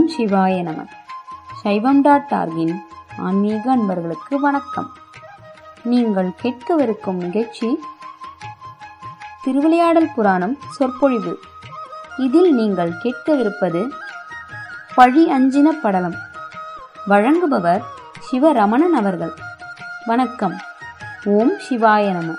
சிவாய நம சைவம் டாட் ஆர்கின் ஆன்மீக அன்பர்களுக்கு வணக்கம் நீங்கள் கேட்கவிருக்கும் நிகழ்ச்சி திருவிளையாடல் புராணம் சொற்பொழிவு இதில் நீங்கள் கேட்கவிருப்பது பழி அஞ்சின படலம் வழங்குபவர் சிவரமணன் அவர்கள் வணக்கம் ஓம் சிவாய நம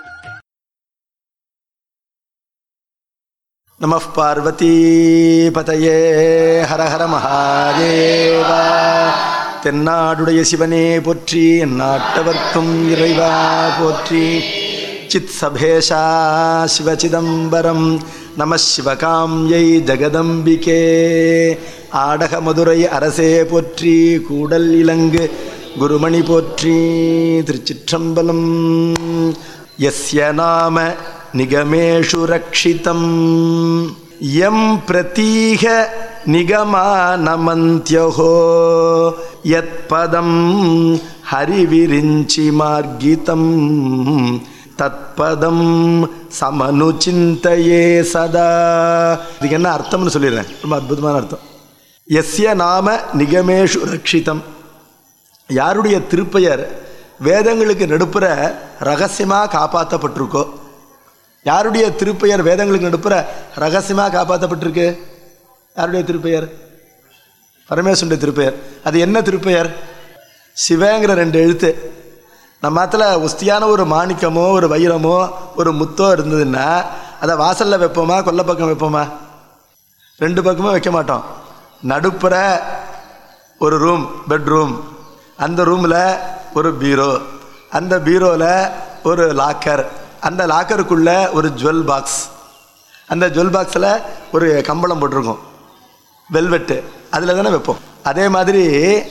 நமः பார்வதீபதயே ஹர ஹர மகாதேவா தென்னாடுடைய சிவனே போற்றி எந்நாட்டவர்க்கும் இறைவா போற்றி சித் சபேஷா சிவசிதம்பரம் நம சிவகாம்யை ஜெகதம்பிகே ஆடக மதுரை அரசே போற்றி கூடல் இலங்கு குருமணி போற்றி திருச்சிற்றம்பலம் यस्य नाम निगमेषु रक्षितम् यं प्रतीह निगमानमन्त्यहो यत्पदं हरिविरिञ्चिमार्गितं தத்பதம் சமனுச்சிந்தையே சதா இதுக்கு என்ன அர்த்தம்னு சொல்லிடுறேன் ரொம்ப அற்புதமான அர்த்தம் எஸ்ய நாம நிகமேஷு ரக்ஷிதம் யாருடைய திருப்பெயர் வேதங்களுக்கு நடுப்புற ரகசியமாக காப்பாற்றப்பட்டிருக்கோ யாருடைய திருப்பெயர் வேதங்களுக்கு நடுப்புற ரகசியமாக காப்பாற்றப்பட்டிருக்கு யாருடைய திருப்பெயர் பரமேஸ்வருடைய திருப்பெயர் அது என்ன திருப்பெயர் சிவங்கிற ரெண்டு எழுத்து நம்ம மாத்தில் உஸ்தியான ஒரு மாணிக்கமோ ஒரு வைரமோ ஒரு முத்தோ இருந்ததுன்னா அதை வாசலில் வைப்போமா கொல்லை பக்கம் வைப்போமா ரெண்டு பக்கமும் வைக்க மாட்டோம் நடுப்புற ஒரு ரூம் பெட்ரூம் அந்த ரூமில் ஒரு பீரோ அந்த பீரோவில் ஒரு லாக்கர் அந்த லாக்கருக்குள்ளே ஒரு ஜுவல் பாக்ஸ் அந்த ஜுவல் பாக்ஸில் ஒரு கம்பளம் போட்டிருக்கோம் வெல்வெட்டு அதில் தானே வைப்போம் அதே மாதிரி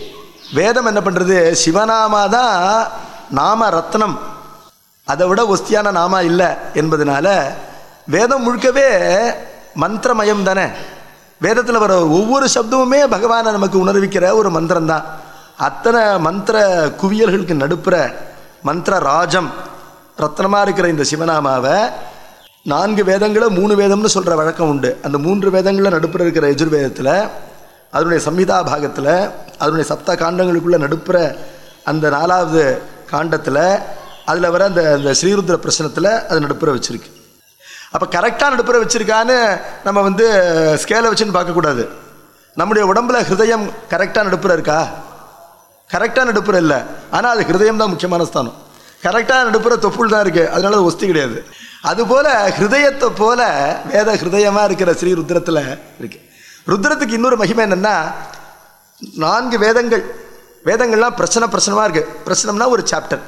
வேதம் என்ன பண்ணுறது சிவநாமா தான் நாம ரத்னம் அதை விட ஒஸ்தியான நாமா இல்லை என்பதனால வேதம் முழுக்கவே மந்திரமயம் தானே வேதத்தில் வர ஒவ்வொரு சப்தமுமே பகவானை நமக்கு உணர்விக்கிற ஒரு மந்திரம் தான் அத்தனை மந்திர குவியல்களுக்கு நடுப்புற மந்திர ராஜம் ரத்னமாக இருக்கிற இந்த சிவநாமாவை நான்கு வேதங்களை மூணு வேதம்னு சொல்கிற வழக்கம் உண்டு அந்த மூன்று வேதங்களில் நடுப்புற இருக்கிற எஜுர்வேதத்தில் அதனுடைய சம்ஹிதா பாகத்தில் அதனுடைய சப்த காண்டங்களுக்குள்ள நடுப்புற அந்த நாலாவது காண்டத்தில் அதில் வர அந்த அந்த ஸ்ரீருத்ர பிரச்சனத்தில் அது நடுப்புற வச்சுருக்கு அப்போ கரெக்டாக நடுப்புற வச்சுருக்கான்னு நம்ம வந்து ஸ்கேலை வச்சுன்னு பார்க்கக்கூடாது நம்முடைய உடம்புல ஹிருதயம் கரெக்டாக நடுப்புற இருக்கா கரெக்டாக நடுப்புற இல்லை ஆனால் அது ஹிருதயம் தான் முக்கியமான ஸ்தானம் கரெக்டாக நடுப்புற தொப்புள் தான் இருக்குது அதனால அது ஒஸ்தி கிடையாது அதுபோல் ஹிருதயத்தை போல வேத ஹிருதயமாக இருக்கிற ஸ்ரீ ருத்ரத்தில் இருக்கு ருத்ரத்துக்கு இன்னொரு மகிமை என்னென்னா நான்கு வேதங்கள் வேதங்கள்லாம் பிரச்சனை பிரச்சனமாக இருக்குது பிரச்சனம்னா ஒரு சாப்டர்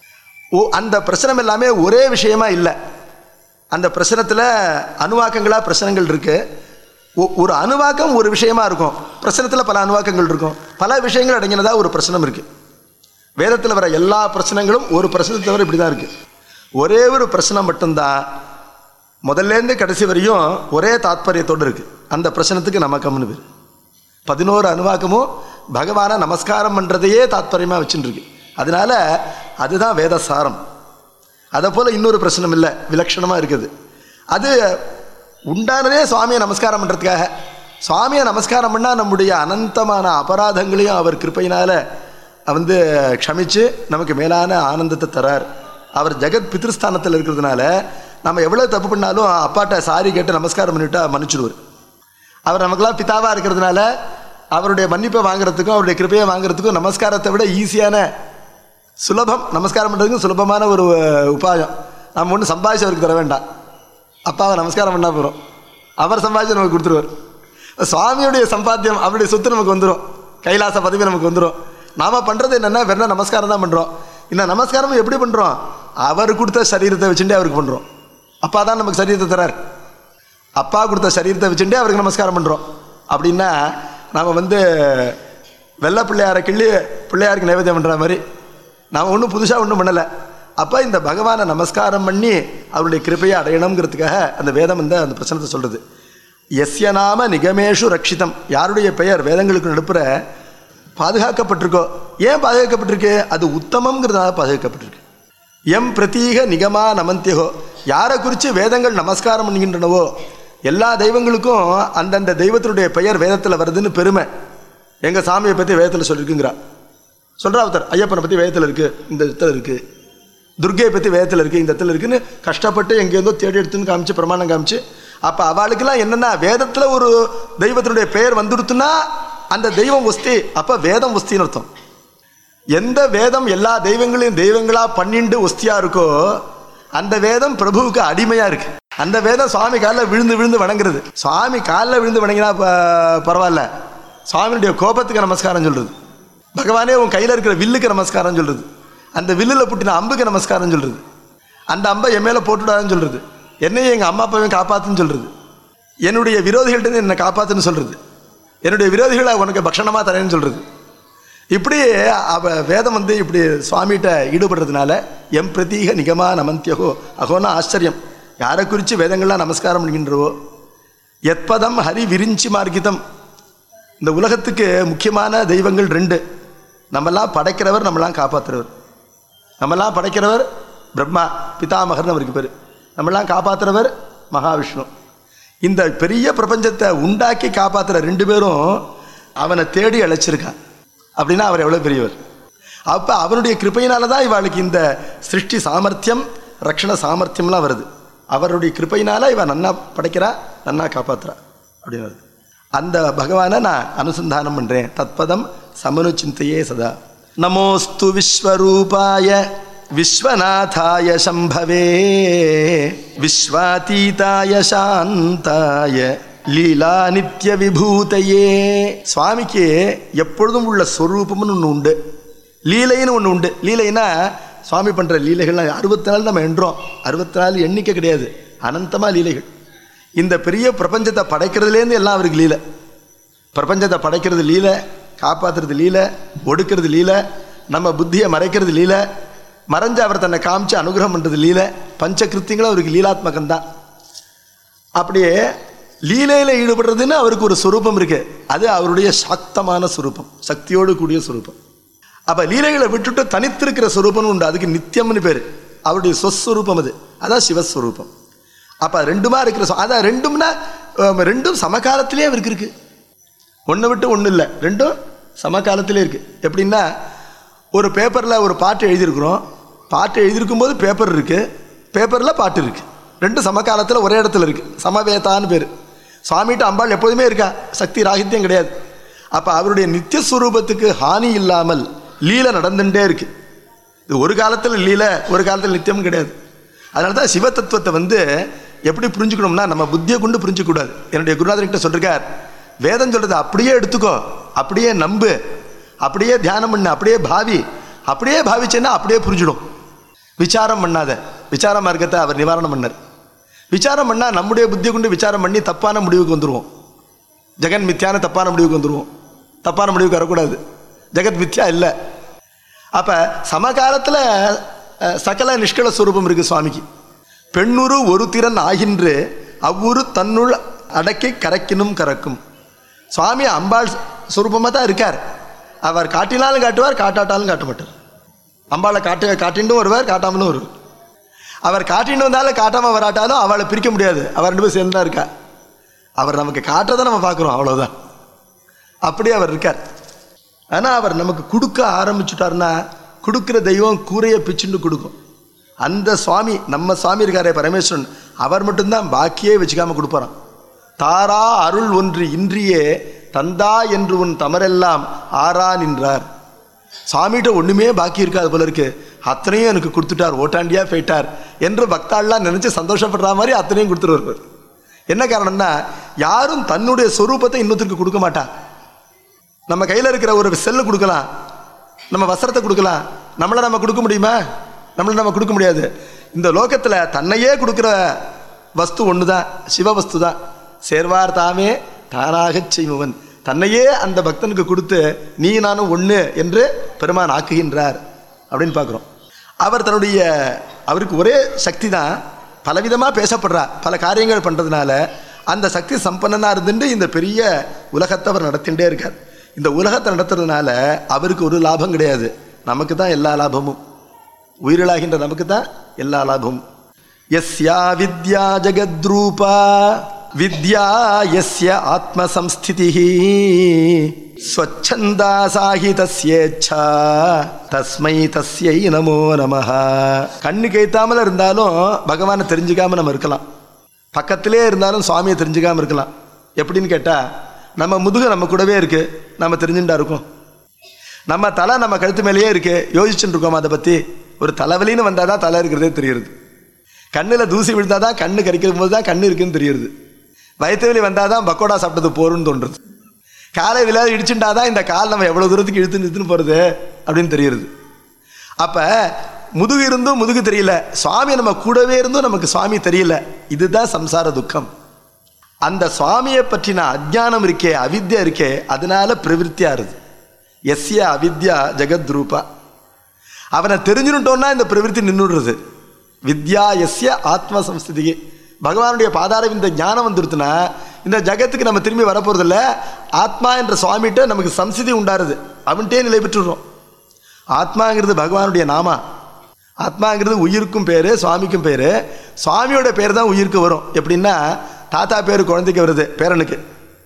ஓ அந்த பிரச்சனம் எல்லாமே ஒரே விஷயமா இல்லை அந்த பிரச்சனத்தில் அணுவாக்கங்களாக பிரச்சனைகள் இருக்குது ஒரு அணுவாக்கம் ஒரு விஷயமா இருக்கும் பிரச்சனத்தில் பல அணுவாக்கங்கள் இருக்கும் பல விஷயங்கள் அடங்கினதா ஒரு பிரச்சனம் இருக்குது வேதத்தில் வர எல்லா பிரச்சனைகளும் ஒரு பிரச்சனை தவிர இப்படி தான் இருக்குது ஒரே ஒரு பிரச்சனை மட்டும்தான் முதல்லேருந்து கடைசி வரையும் ஒரே தாத்பரியத்தோடு இருக்குது அந்த பிரச்சனத்துக்கு நமக்கம்னு பேர் பதினோரு அணுவாக்கமும் பகவானை நமஸ்காரம் பண்ணுறதையே தாத்பரியமாக வச்சுட்டு இருக்கு அதனால அதுதான் வேதசாரம் அதை போல் இன்னொரு பிரச்சனை இல்லை விலட்சணமாக இருக்குது அது உண்டானதே சுவாமியை நமஸ்காரம் பண்ணுறதுக்காக சுவாமியை நமஸ்காரம் பண்ணால் நம்முடைய அனந்தமான அபராதங்களையும் அவர் கிருப்பையினால் வந்து க்ஷமித்து நமக்கு மேலான ஆனந்தத்தை தரார் அவர் ஜெகத் பித்ருஸ்தானத்தில் இருக்கிறதுனால நம்ம எவ்வளோ தப்பு பண்ணாலும் அப்பாட்ட சாரி கேட்டு நமஸ்காரம் பண்ணிவிட்டா மன்னிச்சிடுவார் அவர் நமக்கெல்லாம் பிதாவாக இருக்கிறதுனால அவருடைய மன்னிப்பை வாங்குறதுக்கும் அவருடைய கிருப்பையை வாங்குறதுக்கும் நமஸ்காரத்தை விட ஈஸியான சுலபம் நமஸ்காரம் பண்ணுறதுக்கும் சுலபமான ஒரு உபாயம் நம்ம ஒன்றும் சம்பாதிச்சு அவருக்கு தர வேண்டாம் அப்பாவை நமஸ்காரம் பண்ணால் போகிறோம் அவர் சம்பாதிச்சு நமக்கு கொடுத்துருவார் சுவாமியுடைய சம்பாத்தியம் அவருடைய சொத்து நமக்கு வந்துடும் கைலாச பதவி நமக்கு வந்துடும் நாம் பண்ணுறது என்னென்னா வெறும் நமஸ்காரம் தான் பண்ணுறோம் இந்த நமஸ்காரம் எப்படி பண்ணுறோம் அவர் கொடுத்த சரீரத்தை வச்சுட்டே அவருக்கு பண்ணுறோம் அப்பா தான் நமக்கு சரீரத்தை தரார் அப்பா கொடுத்த சரீரத்தை வச்சுட்டே அவருக்கு நமஸ்காரம் பண்ணுறோம் அப்படின்னா நாம் வந்து வெள்ளை பிள்ளையாரை கிள்ளி பிள்ளையாருக்கு நைவேத்தியம் பண்ணுற மாதிரி நாம் ஒன்றும் புதுசாக ஒன்றும் பண்ணலை அப்போ இந்த பகவானை நமஸ்காரம் பண்ணி அவருடைய கிருப்பையை அடையணுங்கிறதுக்காக அந்த வேதம் வந்து அந்த பிரச்சனத்தை சொல்கிறது எஸ்ய நாம நிகமேஷு ரக்ஷிதம் யாருடைய பெயர் வேதங்களுக்கு நடுப்புற பாதுகாக்கப்பட்டிருக்கோ ஏன் பாதுகாக்கப்பட்டிருக்கு அது உத்தமங்கிறதுனால பாதுகாக்கப்பட்டிருக்கு எம் பிரதீக நிகமா நமந்தியகோ யாரை குறித்து வேதங்கள் நமஸ்காரம் பண்ணுகின்றனவோ எல்லா தெய்வங்களுக்கும் அந்தந்த தெய்வத்தினுடைய பெயர் வேதத்தில் வருதுன்னு பெருமை எங்கள் சாமியை பற்றி வேதத்தில் சொல்லியிருக்குங்கிறா சொல்கிறா ஒருத்தர் ஐயப்பனை பற்றி வேதத்தில் இருக்குது இந்த இடத்துல இருக்குது துர்கையை பற்றி வேதத்தில் இருக்குது இந்த இடத்துல இருக்குன்னு கஷ்டப்பட்டு எங்கேருந்தோ தேடி எடுத்துன்னு காமிச்சு பிரமாணம் காமிச்சு அப்போ அவளுக்கெல்லாம் என்னென்னா வேதத்தில் ஒரு தெய்வத்தினுடைய பெயர் வந்துடுத்துன்னா அந்த தெய்வம் ஒஸ்தி அப்போ வேதம் ஒஸ்தின்னு அர்த்தம் எந்த வேதம் எல்லா தெய்வங்களையும் தெய்வங்களா பண்ணிண்டு ஒஸ்தியா இருக்கோ அந்த வேதம் பிரபுவுக்கு அடிமையா இருக்கு அந்த வேதம் சுவாமி காலில் விழுந்து விழுந்து வணங்குறது சுவாமி காலில் விழுந்து வணங்கினா ப- பரவாயில்ல சுவாமியுடைய கோபத்துக்கு நமஸ்காரம் சொல்றது பகவானே உன் கையில் இருக்கிற வில்லுக்கு நமஸ்காரம் சொல்றது அந்த வில்லில் புட்டின அம்புக்கு நமஸ்காரம் சொல்றது அந்த அம்பை என் மேலே போட்டுடாதுன்னு சொல்றது என்னையும் எங்கள் அம்மா அப்பாவையும் காப்பாத்துன்னு சொல்றது என்னுடைய விரோதிகள்கிட்ட என்னை காப்பாத்துன்னு சொல்றது என்னுடைய விரோதிகளை உனக்கு பக்ஷணமாக தரேன்னு சொல்றது இப்படி அவ வேதம் வந்து இப்படி சுவாமிகிட்ட ஈடுபடுறதுனால எம் பிரதீக நிகமா நமந்தியகோ அகோனா ஆச்சரியம் யாரை குறித்து வேதங்கள்லாம் நமஸ்காரம் பண்ணுகின்றவோ எத்பதம் ஹரி விரிஞ்சி மார்க்கிதம் இந்த உலகத்துக்கு முக்கியமான தெய்வங்கள் ரெண்டு நம்மெல்லாம் படைக்கிறவர் நம்மளாம் காப்பாற்றுறவர் நம்மெல்லாம் படைக்கிறவர் பிரம்மா பிதாமகர்னு அவருக்கு பேர் நம்மெல்லாம் காப்பாற்றுறவர் மகாவிஷ்ணு இந்த பெரிய பிரபஞ்சத்தை உண்டாக்கி காப்பாற்றுற ரெண்டு பேரும் அவனை தேடி அழைச்சிருக்கான் அப்படின்னா அவர் எவ்வளோ பெரியவர் அப்போ அவனுடைய கிருபையினால தான் இவளுக்கு இந்த சிருஷ்டி சாமர்த்தியம் ரக்ஷண சாமர்த்தியம்லாம் வருது அவருடைய கிருபையினால இவன் நன்னா படைக்கிறா நன்னா காப்பாத்துறா அப்படின்னு வருது அந்த பகவானை நான் அனுசந்தானம் பண்ணுறேன் தத்பதம் சமனு சிந்தையே சதா நமோஸ்து விஸ்வரூபாய விஸ்வநாதாய சம்பவே விஸ்வாதீதாய சாந்தாய லீலா நித்ய விபூதையே சுவாமிக்கு எப்பொழுதும் உள்ள ஸ்வரூபம்னு ஒன்று உண்டு லீலைன்னு ஒன்று உண்டு லீலைன்னா சுவாமி பண்ணுற லீலைகள்லாம் அறுபத்தி நாள் நம்ம எண்ணுறோம் அறுபத்தி நாலு எண்ணிக்கை கிடையாது அனந்தமாக லீலைகள் இந்த பெரிய பிரபஞ்சத்தை படைக்கிறதுலேருந்து எல்லாம் அவருக்கு லீலை பிரபஞ்சத்தை படைக்கிறது லீலை காப்பாற்றுறது லீலை ஒடுக்கிறது லீலை நம்ம புத்தியை மறைக்கிறது லீலை மறைஞ்சு அவர் தன்னை காமிச்சு அனுகிரகம் பண்ணுறது லீலை பஞ்சகிருத்தியங்களும் அவருக்கு லீலாத்மகம் தான் அப்படியே லீலையில் ஈடுபடுறதுன்னு அவருக்கு ஒரு சுரூபம் இருக்கு அது அவருடைய சாக்தமான சுரூபம் சக்தியோடு கூடிய சுரூபம் அப்போ லீலைகளை விட்டுட்டு தனித்திருக்கிற சுரூபம்னு உண்டு அதுக்கு நித்தியம்னு பேர் அவருடைய சொஸ்வரூபம் அது அதான் சிவஸ்வரூபம் அப்போ ரெண்டுமா இருக்கிற சொ- அதான் ரெண்டும்னா அஹ், ரெண்டும் சமகாலத்திலே அவருக்கு இருக்கு ஒன்றை விட்டு ஒன்றும் இல்லை ரெண்டும் சமகாலத்திலே இருக்கு எப்படின்னா ஒரு பேப்பரில் ஒரு பாட்டு எழுதியிருக்கிறோம் பாட்டு எழுதியிருக்கும் போது பேப்பர் இருக்கு பேப்பரில் பாட்டு இருக்கு ரெண்டும் சமகாலத்தில் ஒரே இடத்துல இருக்கு சமவேதான்னு பேர் சுவாமிகிட்ட அம்பாள் எப்போதுமே இருக்கா சக்தி ராகித்யம் கிடையாது அப்போ அவருடைய நித்திய ஸ்வரூபத்துக்கு ஹானி இல்லாமல் லீலை நடந்துட்டே இருக்கு இது ஒரு காலத்தில் லீலை ஒரு காலத்தில் நித்தியம் கிடையாது அதனால தான் சிவ தத்துவத்தை வந்து எப்படி புரிஞ்சுக்கணும்னா நம்ம புத்தியை கொண்டு புரிஞ்சுக்கூடாது என்னுடைய குருநாதர்கிட்ட சொல்லிருக்கார் வேதம் சொல்றது அப்படியே எடுத்துக்கோ அப்படியே நம்பு அப்படியே தியானம் பண்ணு அப்படியே பாவி அப்படியே பாவிச்சேன்னா அப்படியே புரிஞ்சிடும் விசாரம் பண்ணாத விசார மார்க்கத்தை அவர் நிவாரணம் பண்ணார் விசாரம் பண்ணால் நம்முடைய புத்தியை கொண்டு விசாரம் பண்ணி தப்பான முடிவுக்கு வந்துடுவோம் ஜெகன் மித்யான தப்பான முடிவுக்கு வந்துடுவோம் தப்பான முடிவுக்கு வரக்கூடாது ஜெகத் மித்யா இல்லை அப்போ சமகாலத்தில் அஹ், சகல நிஷ்கல ஸ்வரூபம் இருக்கு சுவாமிக்கு பெண்ணுரு ஒரு திறன் ஆகின்று அவ்வுரு தன்னுள் அடக்கி கரைக்கினும் கறக்கும் சுவாமி அம்பாள் ஸ்வரூபமாக தான் இருக்கார் அவர் காட்டினாலும் காட்டுவார் காட்டாட்டாலும் காட்ட மாட்டார் அம்பாளை காட்டு காட்டிண்டும் வருவார் காட்டாமலும் வருவார் அவர் காட்டின்னு வந்தாலும் காட்டாமல் வராட்டாலும் அவளை பிரிக்க முடியாது அவர் ரெண்டு பேரும் சேர்ந்து தான் இருக்கா அவர் நமக்கு காட்டுறதை நம்ம பார்க்குறோம் அவ்வளோதான் அப்படி அவர் இருக்கார் ஆனால் அவர் நமக்கு கொடுக்க ஆரம்பிச்சுட்டாருன்னா கொடுக்குற தெய்வம் கூரையை பிச்சுண்டு கொடுக்கும் அந்த சுவாமி நம்ம சுவாமி இருக்காரே பரமேஸ்வரன் அவர் மட்டும்தான் பாக்கியே வச்சுக்காம கொடுப்பாராம் தாரா அருள் ஒன்று இன்றியே தந்தா என்று உன் தமரெல்லாம் ஆறா நின்றார் சாமிகிட்ட ஒண்ணுமே பாக்கி இருக்காது போல இருக்கு அத்தனையும் எனக்கு கொடுத்துட்டார் ஓட்டாண்டியா போயிட்டார் என்று பக்தாள்லாம் நினைச்சு சந்தோஷப்படுற மாதிரி அத்தனையும் கொடுத்துருவார் என்ன காரணம்னா யாரும் தன்னுடைய சொரூபத்தை இன்னொருத்தருக்கு கொடுக்க மாட்டா நம்ம கையில் இருக்கிற ஒரு செல்லு கொடுக்கலாம் நம்ம வஸ்திரத்தை கொடுக்கலாம் நம்மளை நம்ம கொடுக்க முடியுமா நம்மளை நம்ம கொடுக்க முடியாது இந்த லோகத்தில் தன்னையே கொடுக்குற வஸ்து ஒன்று தான் சிவவஸ்து தான் சேர்வார் தாமே தானாகச் செய்பவன் தன்னையே அந்த பக்தனுக்கு கொடுத்து நீ நானும் ஒன்று என்று பெருமான் ஆக்குகின்றார் அப்படின்னு பார்க்குறோம் அவர் தன்னுடைய அவருக்கு ஒரே சக்தி தான் பலவிதமாக பேசப்படுறா பல காரியங்கள் பண்ணுறதுனால அந்த சக்தி சம்பன்னனாக இருந்துட்டு இந்த பெரிய உலகத்தை அவர் நடத்திகிட்டே இருக்கார் இந்த உலகத்தை நடத்துறதுனால அவருக்கு ஒரு லாபம் கிடையாது நமக்கு தான் எல்லா லாபமும் உயிரிழாகின்ற நமக்கு தான் எல்லா லாபமும் எஸ்யா வித்யா ஜெகத்ரூபா வித்யா யஸ்ய ஆத்மசம்ஸ்திதி ஸ்வச்சந்தா சாகி தஸ்யேச்சா தஸ்மை தஸ்யை நமோ நமஹ கண்ணு கைத்தாமல் இருந்தாலும் பகவானை தெரிஞ்சுக்காம நம்ம இருக்கலாம் பக்கத்திலே இருந்தாலும் சுவாமியை தெரிஞ்சுக்காம இருக்கலாம் எப்படின்னு கேட்டா நம்ம முதுகு நம்ம கூடவே இருக்கு நம்ம தெரிஞ்சுட்டா இருக்கோம் நம்ம தலை நம்ம கழுத்து மேலேயே இருக்கு யோசிச்சுட்டு இருக்கோம் அதை பற்றி ஒரு தலைவலின்னு வந்தால் தான் தலை இருக்கிறதே தெரியுது கண்ணில் தூசி விழுந்தால் தான் கண்ணு கறிக்கும் போது தான் கண்ணு இருக்குன்னு தெரியுது வயிற்று வலி வந்தால் தான் பக்கோடா சாப்பிட்டது போருன்னு தோன்றுறது காலை விழாது இடிச்சுட்டா தான் இந்த கால் நம்ம எவ்வளோ தூரத்துக்கு இழுத்து நிறுத்துன்னு போகிறது அப்படின்னு தெரியுது அப்போ முதுகு இருந்தும் முதுகு தெரியல சுவாமி நம்ம கூடவே இருந்தும் நமக்கு சுவாமி தெரியல இதுதான் சம்சார துக்கம் அந்த சுவாமியை பற்றின அஜ்ஞானம் இருக்கே அவித்யா இருக்கே அதனால பிரவிற்த்தியா இருது எஸ்ய அவித்யா ஜெகத் ரூபா அவனை தெரிஞ்சுட்டோம்னா இந்த பிரவிற்த்தி நின்றுடுறது வித்யா எஸ்ய ஆத்ம சம்ஸ்திதிக்கு பகவானுடைய பாதார இந்த ஞானம் வந்துருச்சுன்னா இந்த ஜகத்துக்கு நம்ம திரும்பி வரப்போறதில்ல ஆத்மா என்ற சுவாமிகிட்ட நமக்கு சம்ஸ்திதி உண்டாருது அவன்கிட்டே நிலை பெற்றுடுறோம் ஆத்மாங்கிறது பகவானுடைய நாமா ஆத்மாங்கிறது உயிருக்கும் பேர் சுவாமிக்கும் பேர் சுவாமியோட பேர் தான் உயிருக்கு வரும் எப்படின்னா தாத்தா பேர் குழந்தைக்கு வருது பேரனுக்கு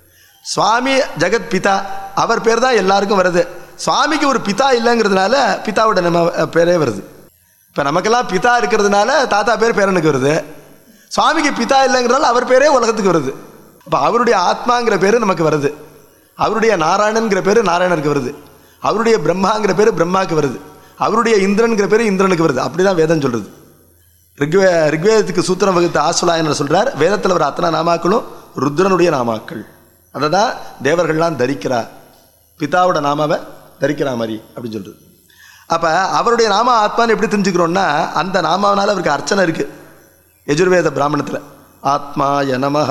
சுவாமி ஜெகத் பிதா அவர் பேர் தான் எல்லாருக்கும் வருது சுவாமிக்கு ஒரு பிதா இல்லைங்கிறதுனால பிதாவோட நம்ம அஹ், பேரே வருது இப்போ நமக்கெல்லாம் பிதா இருக்கிறதுனால தாத்தா பேர் பேரனுக்கு வருது சுவாமிக்கு பிதா இல்லைங்கிறதுனால அவர் பேரே உலகத்துக்கு வருது அப்போ அவருடைய ஆத்மாங்கிற பேர் நமக்கு வருது அவருடைய நாராயணன்கிற பேர் நாராயணருக்கு வருது அவருடைய பிரம்மாங்கிற பேர் பிரம்மாவுக்கு வருது அவருடைய இந்திரன்கிற பேர் இந்திரனுக்கு வருது அப்படிதான் வேதம் சொல்றது ரிக்வே ரிக்வேதத்துக்கு சூத்திரம் வகுத்த ஆசுலாயனர் சொல்றார் வேதத்தில் வர அத்தனை நாமாக்களும் ருத்ரனுடைய நாமாக்கள் அதை தான் தேவர்கள்லாம் தரிக்கிறா பிதாவோட நாமாவை தரிக்கிறா மாதிரி அப்படின்னு சொல்றது அப்ப அவருடைய நாம ஆத்மான்னு எப்படி தெரிஞ்சுக்கிறோம்னா அந்த நாமாவனால அவருக்கு அர்ச்சனை இருக்கு யஜுர்வேத பிராமணத்தில் ஆத்மாய நமஹ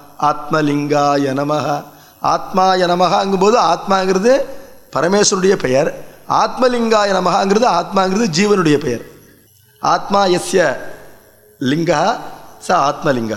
ஆத்மலிங்காய நமஹ ஆத்மாய நமஹாங்கும்போது ஆத்மாங்கிறது பரமேஸ்வருடைய பெயர் ஆத்மலிங்காய நமஹாங்கிறது ஆத்மாங்கிறது ஜீவனுடைய பெயர் ஆத்மா எஸ்ய லிங்கா ச ஆத்மலிங்கா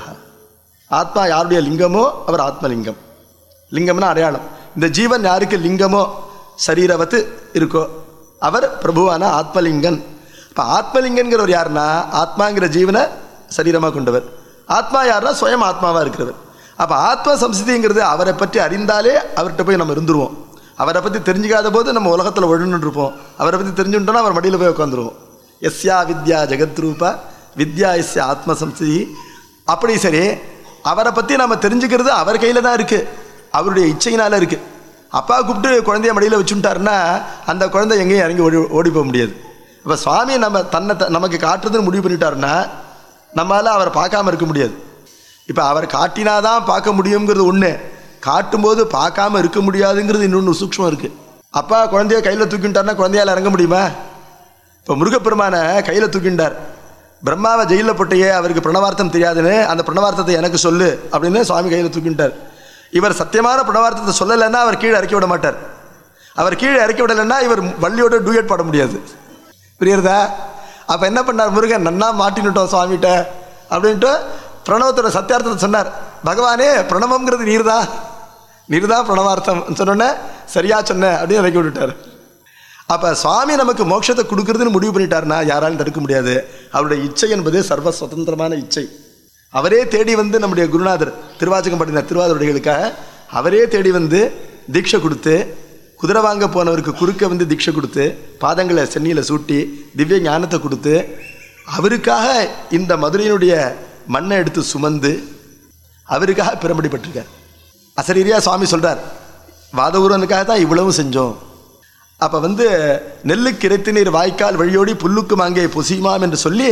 ஆத்மா யாருடைய லிங்கமோ அவர் ஆத்மலிங்கம் லிங்கம்னா அடையாளம் இந்த ஜீவன் யாருக்கு லிங்கமோ சரீரவத்து இருக்கோ அவர் பிரபுவான ஆத்மலிங்கன் இப்போ ஆத்மலிங்கன்கிறவர் யாருன்னா ஆத்மாங்கிற ஜீவனை சரீரமாக கொண்டவர் ஆத்மா யாருன்னா சுயம் ஆத்மாவாக இருக்கிறவர் அப்போ ஆத்ம சம்ஸ்திங்கிறது அவரை பற்றி அறிந்தாலே அவர்கிட்ட போய் நம்ம இருந்துருவோம் அவரை பற்றி தெரிஞ்சுக்காத போது நம்ம உலகத்தில் ஒழுன்னு இருப்போம் அவரை பற்றி தெரிஞ்சுட்டோம்னா அவர் மடியில் போய் உட்காந்துருவோம் எஸ்யா வித்யா ஜெகத் ரூபா வித்யா எஸ்ய ஆத்ம சம்ஸ்தி அப்படி சரி அவரை பற்றி நம்ம தெரிஞ்சுக்கிறது அவர் கையில் தான் இருக்குது அவருடைய இச்சையினால இருக்குது அப்பா கூப்பிட்டு குழந்தைய மடியில் வச்சுட்டாருன்னா அந்த குழந்தை எங்கேயும் இறங்கி ஓடி ஓடி போக முடியாது அப்போ சுவாமி நம்ம தன்னை த- நமக்கு காட்டுறதுன்னு முடிவு பண்ணிட்டாருன்னா நம்மளால் அவரை பார்க்காம இருக்க முடியாது இப்போ அவர் காட்டினாதான் பார்க்க முடியுங்கிறது ஒன்று காட்டும்போது பார்க்காம இருக்க முடியாதுங்கிறது இன்னொன்று சூக்ஷ்மம் இருக்குது அப்பா குழந்தைய கையில் தூக்கிட்டாருன்னா குழந்தையால் இறங்க முடியுமா இப்போ முருகப்பெருமானை கையில் தூக்கிண்டார் பிரம்மாவை ஜெயிலில் போட்டையே அவருக்கு பிரணவார்த்தம் தெரியாதுன்னு அந்த பிரணவார்த்தத்தை எனக்கு சொல்லு அப்படின்னு சுவாமி கையில் தூக்கிட்டார் இவர் சத்தியமான பிரணவார்த்தத்தை சொல்லலைன்னா அவர் கீழே இறக்கி விட மாட்டார் அவர் கீழே இறக்கி விடலைன்னா இவர் வள்ளியோட டூயட் பாட முடியாது புரியுறதா அப்போ என்ன பண்ணார் முருகன் நன்னா மாட்டினுட்டோம் சுவாமிகிட்ட அப்படின்ட்டு பிரணவத்தோட சத்தியார்த்தத்தை சொன்னார் பகவானே பிரணவம்ங்கிறது நீர்தான் நீர்தான் பிரணவார்த்தம் சொன்னோன்னே சரியா சொன்ன அப்படின்னு இறக்கி விட்டுட்டார் அப்போ சுவாமி நமக்கு மோட்சத்தை கொடுக்கறதுன்னு முடிவு பண்ணிட்டாருன்னா யாராலும் தடுக்க முடியாது அவருடைய இச்சை என்பது சர்வ சுதந்திரமான இச்சை அவரே தேடி வந்து நம்முடைய குருநாதர் திருவாச்சகம் படின திருவாதிரைகளுக்காக அவரே தேடி வந்து தீட்சை கொடுத்து குதிரை வாங்க போனவருக்கு குறுக்க வந்து தீட்சை கொடுத்து பாதங்களை சென்னியில் சூட்டி திவ்ய ஞானத்தை கொடுத்து அவருக்காக இந்த மதுரையினுடைய மண்ணை எடுத்து சுமந்து அவருக்காக பிரம்படிப்பட்டிருக்கார் அசரீரியா சுவாமி சொல்றார் வாதவூரனுக்காக தான் இவ்வளவும் செஞ்சோம் அப்போ வந்து நெல்லுக்கு இறைத்து நீர் வாய்க்கால் வழியோடி புல்லுக்கு மாங்கே பொசியுமாம் என்று சொல்லி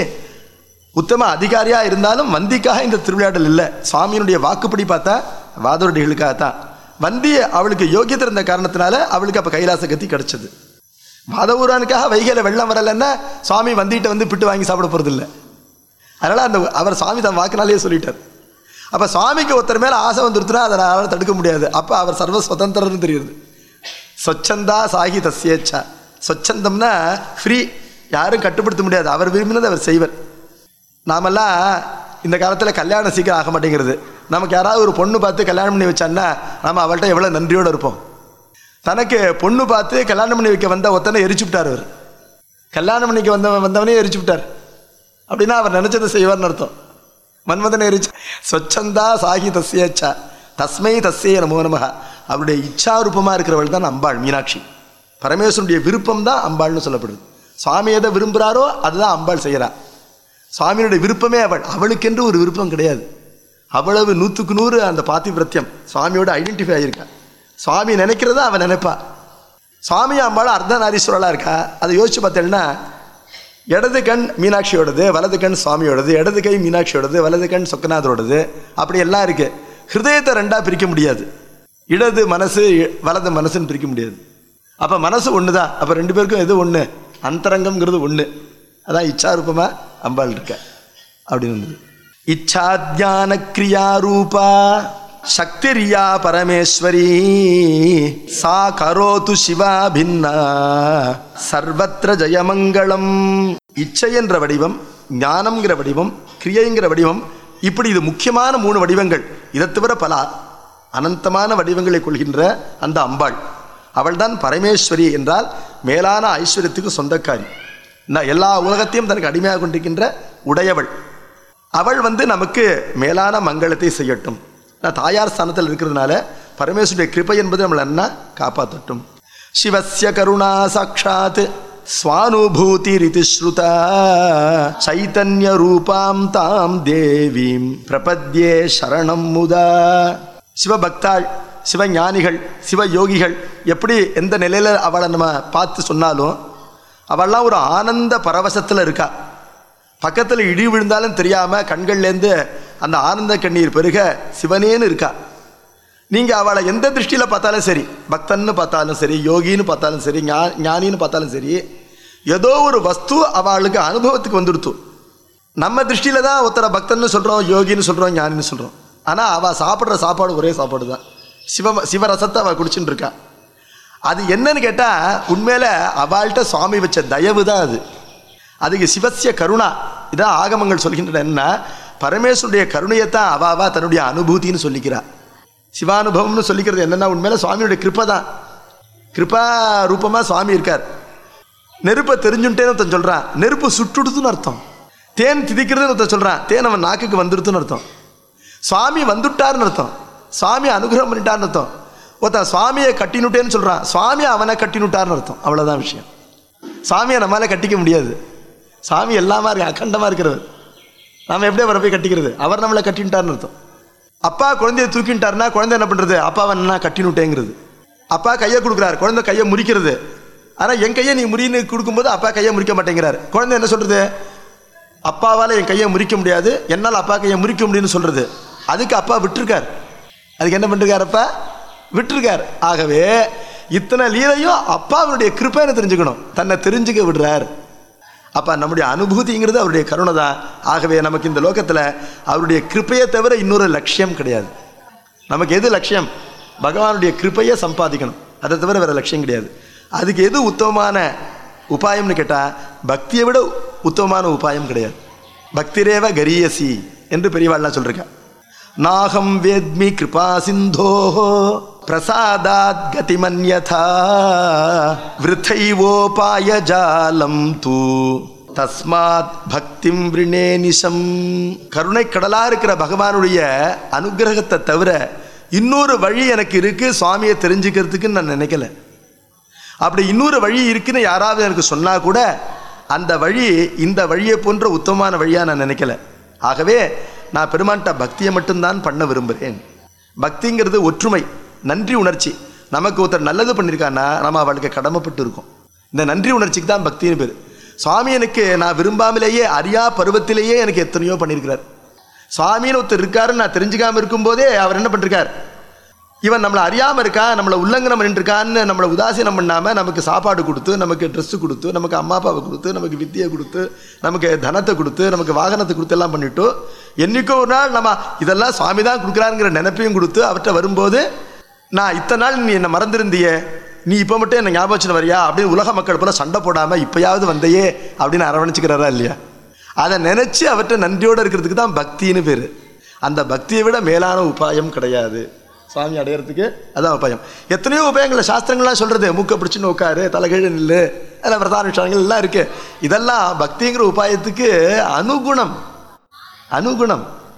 உத்தம அதிகாரியாக இருந்தாலும் வந்திக்காக இந்த திருவிளையாடல் இல்லை சுவாமியினுடைய வாக்குப்படி பார்த்தா வாதோரடிகளுக்காக தான் வந்தி அவளுக்கு யோகியத்தை இருந்த காரணத்தினால அவளுக்கு அப்போ கைலாச கத்தி கிடைச்சது வாதவூரானுக்காக வைகையில் வெள்ளம் வரலைன்னா சுவாமி வந்திகிட்ட வந்து பிட்டு வாங்கி சாப்பிட போகிறதில்ல அதனால் அந்த அவர் சுவாமி தன் வாக்குனாலேயே சொல்லிட்டார் அப்போ சுவாமிக்கு ஒருத்தர் மேலே ஆசை வந்துருச்சுன்னா அதை அவரால் தடுக்க முடியாது அப்போ அவர் சர்வ சுதந்திரன்னு தெரியுது சொச்சந்தா சாகி தஸ்யேச்சா சொச்சந்தம்னா ஃப்ரீ யாரும் கட்டுப்படுத்த முடியாது அவர் விரும்பினது அவர் செய்வர் நாமெல்லாம் இந்த காலத்தில் கல்யாணம் சீக்கிரம் ஆக மாட்டேங்கிறது நமக்கு யாராவது ஒரு பொண்ணு பார்த்து கல்யாணம் பண்ணி வச்சான்னா நம்ம அவள்கிட்ட எவ்வளோ நன்றியோடு இருப்போம் தனக்கு பொண்ணு பார்த்து கல்யாணம் பண்ணி வைக்க வந்த ஒத்தனை எரிச்சு விட்டார் அவர் கல்யாணம் பண்ணிக்க வந்த வந்தவனே எரிச்சு விட்டார் அப்படின்னா அவர் நினச்சதை செய்வார்னு அர்த்தம் மன்மதனை எரிச்சு ஸ்வச்சந்தா சாகி தஸ்யேச்சா தஸ்மை தஸ்யே நமோ நமக அவருடைய இச்சாரூபமாக இருக்கிறவள் தான் அம்பாள் மீனாட்சி பரமேஸ்வருடைய விருப்பம் தான் அம்பாள்னு சொல்லப்படுது சுவாமி எதை விரும்புகிறாரோ அதுதான் அம்பாள் செய்கிறா சுவாமியினுடைய விருப்பமே அவள் அவளுக்கென்று ஒரு விருப்பம் கிடையாது அவ்வளவு நூற்றுக்கு நூறு அந்த பாத்திவிரத்தியம் சுவாமியோட ஐடென்டிஃபை ஆகியிருக்கா சுவாமி நினைக்கிறத அவன் நினைப்பா சுவாமி அம்பாள் அர்த்தநாரீஸ்வரலாக இருக்கா அதை யோசிச்சு பார்த்தேன்னா இடது கண் மீனாட்சியோடது வலது கண் சுவாமியோடது இடது கை மீனாட்சியோடது வலது கண் சொக்கநாதரோடது அப்படி எல்லாம் இருக்கு ஹிருதயத்தை ரெண்டாக பிரிக்க முடியாது இடது மனசு இ- வலது மனசுன்னு பிரிக்க முடியாது அப்போ மனசு ஒன்று தான் அப்போ ரெண்டு பேருக்கும் எது ஒன்று அந்தரங்கம்ங்கிறது ஒன்று அதான் இச்சாரூபமாக அம்பாள் இருக்க அப்படின்னு வந்தது இச்சாத்யான கிரியா ரூபா சக்திரியா பரமேஸ்வரி சா கரோது சிவா பின்னா சர்வத்திர ஜெயமங்களம் இச்சை என்ற வடிவம் ஞானம்ங்கிற வடிவம் கிரியைங்கிற வடிவம் இப்படி இது முக்கியமான மூணு வடிவங்கள் இதை தவிர பல அனந்தமான வடிவங்களை கொள்கின்ற அந்த அம்பாள் அவள்தான் பரமேஸ்வரி என்றால் மேலான ஐஸ்வர்யத்துக்கு சொந்தக்காரி நான் எல்லா உலகத்தையும் தனக்கு அடிமையாக கொண்டிருக்கின்ற உடையவள் அவள் வந்து நமக்கு மேலான மங்களத்தை செய்யட்டும் நான் தாயார் ஸ்தானத்தில் இருக்கிறதுனால பரமேஸ்வருடைய கிருபை என்பது நம்மளை என்ன காப்பாற்றட்டும் சிவஸ்ய கருணா சாட்சாத் ஸ்வானுபூதி ரிதி ஸ்ருதா சைத்தன்ய ரூபாம் தாம் தேவீம் பிரபத்யே சரணம் முதா சிவபக்தாள் சிவஞானிகள் சிவயோகிகள் எப்படி எந்த நிலையில் அவளை நம்ம பார்த்து சொன்னாலும் அவள்லாம் ஒரு ஆனந்த பரவசத்தில் இருக்கா பக்கத்தில் இடி விழுந்தாலும் தெரியாமல் கண்கள்லேருந்து அந்த ஆனந்த கண்ணீர் பெருக சிவனேன்னு இருக்கா நீங்கள் அவளை எந்த திருஷ்டியில் பார்த்தாலும் சரி பக்தன்னு பார்த்தாலும் சரி யோகின்னு பார்த்தாலும் சரி ஞா ஞானின்னு பார்த்தாலும் சரி ஏதோ ஒரு வஸ்து அவளுக்கு அனுபவத்துக்கு வந்துடுத்து நம்ம திருஷ்டியில் தான் ஒருத்தரை பக்தன்னு சொல்கிறோம் யோகின்னு சொல்கிறோம் ஞானின்னு சொல்கிறோம் ஆனால் அவள் சாப்பிட்ற சாப்பாடு ஒரே சாப்பாடு தான் சிவ சிவரசத்தை அவள் குடிச்சுட்டு இருக்கா அது என்னன்னு கேட்டால் உண்மையில் அவள்கிட்ட சுவாமி வச்ச தயவு தான் அது அதுக்கு சிவசிய கருணா இதான் ஆகமங்கள் சொல்கின்றன என்ன பரமேஸ்வருடைய கருணையைத்தான் அவ அவா தன்னுடைய அனுபூதின்னு சொல்லிக்கிறா சிவானுபவம்னு சொல்லிக்கிறது என்னன்னா உண்மையில சுவாமியுடைய கிருப்பை தான் கிருபா ரூபமாக சுவாமி இருக்கார் நெருப்பை தெரிஞ்சுட்டேன்னு ஒருத்தன் சொல்கிறான் நெருப்பு சுட்டுடுதுன்னு அர்த்தம் தேன் திதிக்கிறதுன்னு ஒருத்தன் சொல்கிறான் தேன் அவன் நாக்குக்கு வந்துடுதுன்னு அர்த்தம் சுவாமி வந்துட்டார்னு அர்த்தம் சுவாமி அனுகிரகம் பண்ணிட்டார்னு அர்த்தம் ஒருத்தன் சுவாமியை கட்டினுட்டேன்னு சொல்கிறான் சுவாமி அவனை கட்டினுட்டார்னு அர்த்தம் அவ்வளோதான் விஷயம் சாமியை நம்மளால கட்டிக்க முடியாது சாமி எல்லாமா இருக்கு அகண்டமாக இருக்கிறவர் நாம எப்படி அவரை போய் கட்டிக்கிறது அவர் நம்மளை கட்டின்ட்டார்னு அர்த்தம் அப்பா குழந்தைய தூக்கிட்டாருன்னா குழந்தை என்ன பண்ணுறது அப்பாவை என்ன கட்டினுட்டேங்கிறது அப்பா கையை கொடுக்குறாரு குழந்தை கையை முறிக்கிறது ஆனால் என் கையை நீ முறின்னு கொடுக்கும்போது அப்பா கையை முறிக்க மாட்டேங்கிறாரு குழந்தை என்ன சொல்கிறது அப்பாவால் என் கையை முறிக்க முடியாது என்னால் அப்பா கையை முறிக்க முடியும்னு சொல்கிறது அதுக்கு அப்பா விட்டுருக்கார் அதுக்கு என்ன பண்ணிருக்காரு அப்பா விட்டுருக்கார் ஆகவே இத்தனை லீலையும் அப்பாவுடைய கிருப்பைன்னு தெரிஞ்சுக்கணும் தன்னை தெரிஞ்சுக்க விடுறார் அப்போ நம்முடைய அனுபூதிங்கிறது அவருடைய கருணை தான் ஆகவே நமக்கு இந்த லோகத்தில் அவருடைய கிருப்பையை தவிர இன்னொரு லட்சியம் கிடையாது நமக்கு எது லட்சியம் பகவானுடைய கிருப்பையை சம்பாதிக்கணும் அதை தவிர வேறு லட்சியம் கிடையாது அதுக்கு எது உத்தமமான உபாயம்னு கேட்டால் பக்தியை விட உத்தமமான உபாயம் கிடையாது பக்திரேவ கரியசி என்று பெரியவாள்லாம் சொல்லிருக்கா நாகம் வேத்மி கிருபா சிந்தோ பிரசாதாத் கதிமன்யதா விருத்தைவோபாய ஜாலம் தூ தஸ்மாத் பக்திம் விருணே நிஷம் கருணை கடலா இருக்கிற பகவானுடைய அனுகிரகத்தை தவிர இன்னொரு வழி எனக்கு இருக்கு சுவாமியை தெரிஞ்சுக்கிறதுக்குன்னு நான் நினைக்கல அப்படி இன்னொரு வழி இருக்குன்னு யாராவது எனக்கு சொன்னா கூட அந்த வழி இந்த வழியை போன்ற உத்தமமான வழியா நான் நினைக்கல ஆகவே நான் பெருமான்கிட்ட பக்தியை மட்டும்தான் பண்ண விரும்புகிறேன் பக்திங்கிறது ஒற்றுமை நன்றி உணர்ச்சி நமக்கு ஒருத்தர் நல்லது பண்ணியிருக்கான்னா நம்ம அவளுக்கு கடமைப்பட்டு இருக்கோம் இந்த நன்றி உணர்ச்சிக்கு தான் பக்தின்னு பேர் சுவாமி எனக்கு நான் விரும்பாமலேயே அறியா பருவத்திலேயே எனக்கு எத்தனையோ பண்ணியிருக்கிறார் சுவாமின்னு ஒருத்தர் இருக்காருன்னு நான் தெரிஞ்சுக்காம இருக்கும்போதே அவர் என்ன பண்ணிருக்கார் இவன் நம்மளை அறியாமல் இருக்கா நம்மளை உல்லங்கனம் பண்ணிட்டு இருக்கான்னு நம்மளை உதாசீனம் பண்ணாமல் நமக்கு சாப்பாடு கொடுத்து நமக்கு ட்ரெஸ்ஸு கொடுத்து நமக்கு அம்மா அப்பாவை கொடுத்து நமக்கு வித்தியை கொடுத்து நமக்கு தனத்தை கொடுத்து நமக்கு வாகனத்தை கொடுத்து எல்லாம் பண்ணிட்டு என்னைக்கோ ஒரு நாள் நம்ம இதெல்லாம் சுவாமி தான் கொடுக்குறாருங்கிற நினைப்பையும் கொடுத்து அவர்கிட்ட வரும்போது நான் இத்தனை நாள் நீ என்னை மறந்துருந்தியே நீ இப்போ மட்டும் என்ன ஞாபகம் வச்சுன்னு வரியா அப்படின்னு உலக மக்கள் போல சண்டை போடாமல் இப்போயாவது வந்தையே அப்படின்னு அரவணைச்சிக்கிறாரா இல்லையா அதை நினச்சி அவர்கிட்ட நன்றியோடு இருக்கிறதுக்கு தான் பக்தின்னு பேர் அந்த பக்தியை விட மேலான உபாயம் கிடையாது சாமி அடையிறதுக்கு அதான் உபாயம் எத்தனையோ உபாயங்களை சாஸ்திரங்கள்லாம் சொல்கிறது மூக்கை பிடிச்சின்னு உட்காரு தலைகீழ நில்லு அதில் பிரதான விஷயங்கள் எல்லாம் இருக்குது இதெல்லாம் பக்திங்கிற உபாயத்துக்கு அனுகுணம் அனுகுணம்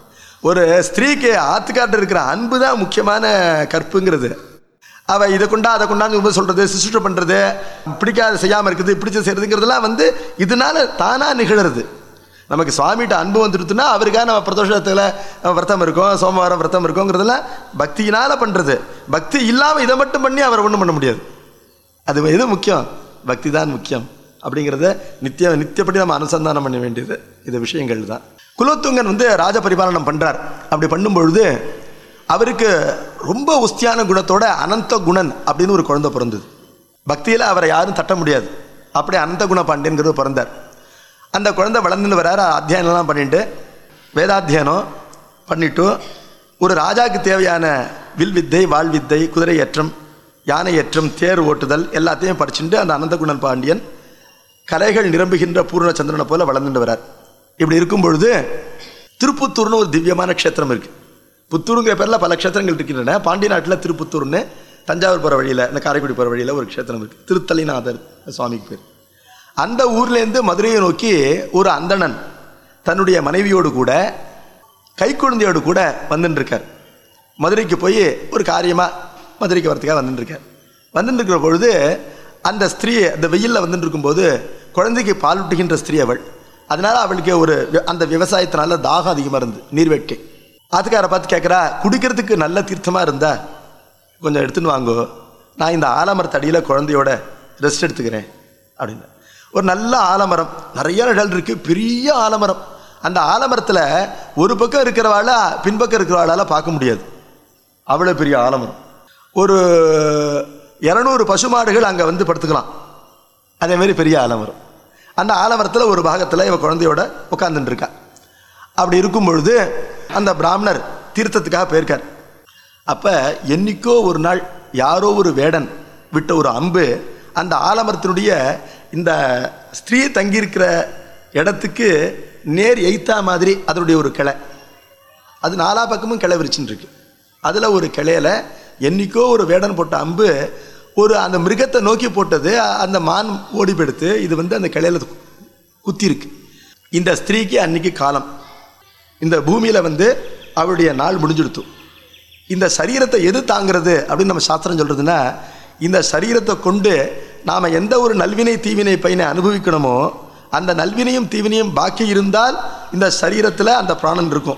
ஒரு ஸ்திரீக்கு ஆத்துக்காட்டு இருக்கிற அன்பு தான் முக்கியமான கற்புங்கிறது அவ இதை கொண்டா அதை கொண்டாந்து உப சொல்றது சிசுஷ்ட பண்றது பிடிக்காத செய்யாம இருக்குது பிடிச்ச செய்யறதுங்கிறதெல்லாம் வந்து இதனால தானா நிகழறது நமக்கு சுவாமிகிட்ட அன்பு வந்துடுத்துன்னா அவருக்காக நம்ம பிரதோஷத்தில் விரதம் இருக்கோம் சோமவாரம் விரதம் இருக்கோங்கிறதெல்லாம் பக்தியினால பண்றது பக்தி இல்லாம இதை மட்டும் பண்ணி அவர் ஒன்றும் பண்ண முடியாது அது எது முக்கியம் பக்தி தான் முக்கியம் அப்படிங்கிறத நித்திய நித்தியப்படி நம்ம அனுசந்தானம் பண்ண வேண்டியது இது விஷயங்கள் தான் குலோத்துங்கன் வந்து ராஜ பரிபாலனம் பண்றார் அப்படி பண்ணும்பொழுது அவருக்கு ரொம்ப உஸ்தியான குணத்தோட அனந்த குணன் அப்படின்னு ஒரு குழந்தை பிறந்தது பக்தியில் அவரை யாரும் தட்ட முடியாது அப்படி அனந்த குண பாண்டியன்கிறது பிறந்தார் அந்த குழந்தை வளர்ந்துன்னு வராரு அத்தியாயம்லாம் பண்ணிட்டு வேதாத்தியானம் பண்ணிட்டு ஒரு ராஜாக்கு தேவையான வில் வித்தை வாள் வித்தை குதிரை ஏற்றம் யானை ஏற்றம் தேர் ஓட்டுதல் எல்லாத்தையும் படிச்சுட்டு அந்த அனந்தகுணன் பாண்டியன் கலைகள் நிரம்புகின்ற பூர்ணச்சந்திரனை போல வளர்ந்துட்டு வரார் இப்படி இருக்கும் பொழுது திருப்புத்தூர்னு ஒரு திவ்யமான க்ஷேத்திரம் இருக்கு புத்தூருங்கிற பேரில் பல க்ஷேத்திரங்கள் இருக்கின்றன பாண்டிய நாட்டில் திருப்புத்தூர்னு தஞ்சாவூர் போகிற வழியில் இந்த காரைக்குடி போகிற வழியில் ஒரு க்ஷேத்திரம் இருக்கு திருத்தலிநாதர் சுவாமிக்கு பேர் அந்த ஊர்லேருந்து மதுரையை நோக்கி ஒரு அந்தணன் தன்னுடைய மனைவியோடு கூட கைக்குழந்தையோடு கூட வந்துட்டு இருக்கார் மதுரைக்கு போய் ஒரு காரியமாக மதுரைக்கு வரத்துக்காக வந்துட்டு இருக்கார் வந்துட்டு இருக்கிற பொழுது அந்த ஸ்திரீ அந்த வெயிலில் வந்துட்டு இருக்கும்போது குழந்தைக்கு பால் ஊட்டுகின்ற ஸ்திரீ அவள் அதனால அவளுக்கு ஒரு வி- அந்த விவசாயத்தினால தாகம் அதிகமாக இருந்து நீர்வேட்கை ஆத்துக்காரை பார்த்து கேட்குறா குடிக்கிறதுக்கு நல்ல தீர்த்தமாக இருந்தா கொஞ்சம் எடுத்துன்னு வாங்கோ நான் இந்த ஆலமரத்து அடியில் குழந்தையோட ரெஸ்ட் எடுத்துக்கிறேன் அப்படின்னு ஒரு நல்ல ஆலமரம் நிறைய நிழல் இருக்கு பெரிய ஆலமரம் அந்த ஆலமரத்தில் ஒரு பக்கம் இருக்கிறவாள பின்பக்கம் இருக்கிறவாளால பார்க்க முடியாது அவ்வளோ பெரிய ஆலமரம் ஒரு இரநூறு பசுமாடுகள் அங்கே வந்து படுத்துக்கலாம் அதே மாதிரி பெரிய ஆலமரம் அந்த ஆலமரத்தில் ஒரு பாகத்தில் இவ குழந்தையோட உட்காந்துட்டு இருக்கா அப்படி இருக்கும் பொழுது அந்த பிராமணர் தீர்த்தத்துக்காக போயிருக்கார் அப்போ என்னைக்கோ ஒரு நாள் யாரோ ஒரு வேடன் விட்ட ஒரு அம்பு அந்த ஆலமரத்தினுடைய இந்த ஸ்திரீ தங்கியிருக்கிற இடத்துக்கு நேர் எய்த்தா மாதிரி அதனுடைய ஒரு கிளை அது நாலா பக்கமும் கிளை விரிச்சுன்னு இருக்கு அதில் ஒரு கிளையில என்னைக்கோ ஒரு வேடன் போட்ட அம்பு ஒரு அந்த மிருகத்தை நோக்கி போட்டது அ- அந்த மான் ஓடி போயிடுத்து இது வந்து அந்த கிளையில கு- குத்திருக்கு இந்த ஸ்திரீக்கு அன்னைக்கு காலம் இந்த பூமியில வந்து அவளுடைய நாள் முடிஞ்சுடுத்து இந்த சரீரத்தை எது தாங்கிறது அப்படின்னு நம்ம சாஸ்திரம் சொல்றதுன்னா இந்த சரீரத்தை கொண்டு நாம எந்த ஒரு நல்வினை தீவினை பயனை அனுபவிக்கணுமோ அந்த நல்வினையும் தீவினையும் பாக்கி இருந்தால் இந்த சரீரத்தில் அந்த பிராணன் இருக்கும்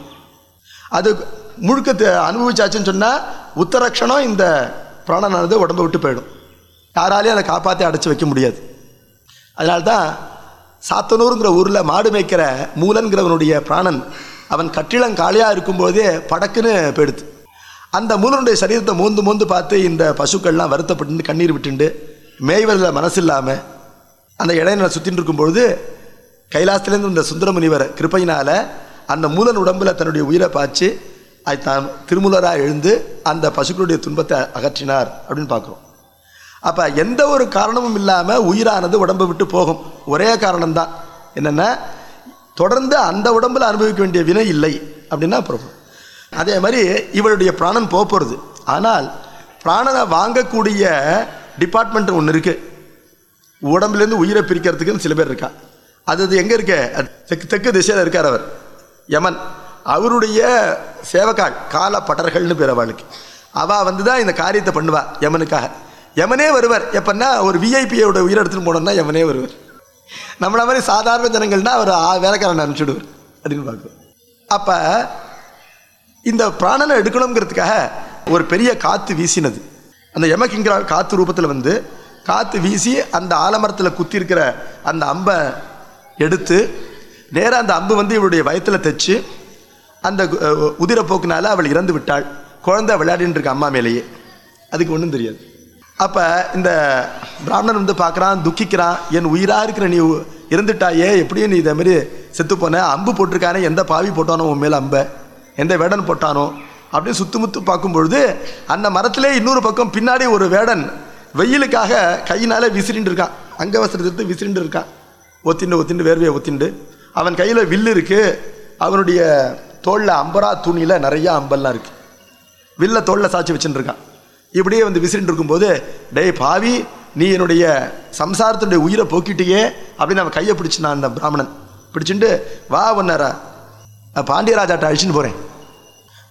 அது முழுக்க தெ- அனுபவிச்சாச்சுன்னு சொன்னால் உத்தரக்ஷணம் இந்த பிராணனானது உடம்பை விட்டு போயிடும் யாராலையும் அதை காப்பாற்றி அடைச்சி வைக்க முடியாது அதனால்தான் சாத்தனூருங்கிற ஊரில் மாடு மேய்க்கிற மூலன்கிறவனுடைய பிராணன் அவன் கட்டிளங்காலியாக இருக்கும்போதே படக்குன்னு போயிடுது அந்த மூலனுடைய சரீரத்தை மோந்து மோந்து பார்த்து இந்த பசுக்கள்லாம் வருத்தப்பட்டு கண்ணீர் விட்டுண்டு மேய்வதில் மனசு இல்லாமல் அந்த இடையில சுற்றின்னு இருக்கும்பொழுது கைலாசத்துலேருந்து இந்த சுந்தர முனிவர் கிருப்பையினால அந்த மூலன் உடம்புல தன்னுடைய உயிரை பாய்ச்சி அது தான் திருமூலராக எழுந்து அந்த பசுக்களுடைய துன்பத்தை அகற்றினார் அப்படின்னு பார்க்குறோம் அப்போ எந்த ஒரு காரணமும் இல்லாமல் உயிரானது உடம்பை விட்டு போகும் ஒரே காரணம்தான் என்னென்னா தொடர்ந்து அந்த உடம்புல அனுபவிக்க வேண்டிய வினை இல்லை அப்படின்னா பிரபு அதே மாதிரி இவளுடைய பிராணன் போக போகிறது ஆனால் பிராணனை வாங்கக்கூடிய டிபார்ட்மெண்ட் ஒன்று இருக்குது உடம்புலேருந்து உயிரை பிரிக்கிறதுக்குன்னு சில பேர் இருக்கா அது அது எங்கே இருக்க அது தெற்கு தெற்கு திசையில் இருக்கார் அவர் யமன் அவருடைய சேவக்காள் கால பட்டர்கள்னு பேர் அவளுக்கு அவள் வந்து தான் இந்த காரியத்தை பண்ணுவா யமனுக்காக யமனே வருவார் எப்பன்னா ஒரு விஐபியோட உயிரை எடுத்துன்னு போனோம்னா யமனே வருவார் நம்மள மாதிரி சாதாரண ஜனங்கள்னா அவர் ஆ- வேலைக்காரன் அனுப்பிச்சுடுவார் அப்படின்னு பார்க்குறோம் அப்போ இந்த பிராணனை எடுக்கணுங்கிறதுக்காக ஒரு பெரிய காற்று வீசினது அந்த யமகிங்கரால் காற்று ரூபத்தில் வந்து காற்று வீசி அந்த ஆலமரத்தில் குத்தி இருக்கிற அந்த அம்பை எடுத்து நேராக அந்த அம்பு வந்து இவளுடைய வயத்தில் தைச்சு அந்த அஹ், உதிரப்போக்குனால அவள் இறந்து விட்டாள் குழந்தை விளையாடின்னு இருக்க அம்மா மேலேயே அதுக்கு ஒன்றும் தெரியாது அப்போ இந்த பிராமணன் வந்து பார்க்குறான் துக்கிக்கிறான் என் உயிராக இருக்கிற நீ உ- இறந்துட்டாயே எப்படியும் நீ இதே மாதிரி செத்து போன அம்பு போட்டிருக்கானே எந்த பாவி போட்டானோ உன் மேலே அம்பை எந்த வேடன் போட்டானோ அப்படின்னு சுத்து முத்து பார்க்கும் பொழுது அந்த மரத்திலே இன்னொரு பக்கம் பின்னாடி ஒரு வேடன் வெயிலுக்காக கையினால விசிறிண்டு இருக்கான் அங்கவஸ்திரத்தை எடுத்து விசிறிண்டு இருக்கான் ஒத்திண்டு ஒத்திண்டு வேர்வையை ஒத்திண்டு அவன் கையில் வில்லு இருக்கு அவனுடைய தோளில் அம்பரா துணியில் நிறைய அம்பெல்லாம் இருக்கு வில்ல தோளில் சாட்சி வச்சுட்டு இருக்கான் இப்படியே வந்து விசிறிட்டு இருக்கும்போது டேய் பாவி நீ என்னுடைய சம்சாரத்தினுடைய உயிரை போக்கிட்டியே அப்படின்னு அவன் கையை பிடிச்சினான் அந்த பிராமணன் பிடிச்சிட்டு வா உன்னரா பாண்டியராஜாட்ட அழிச்சுன்னு போகிறேன்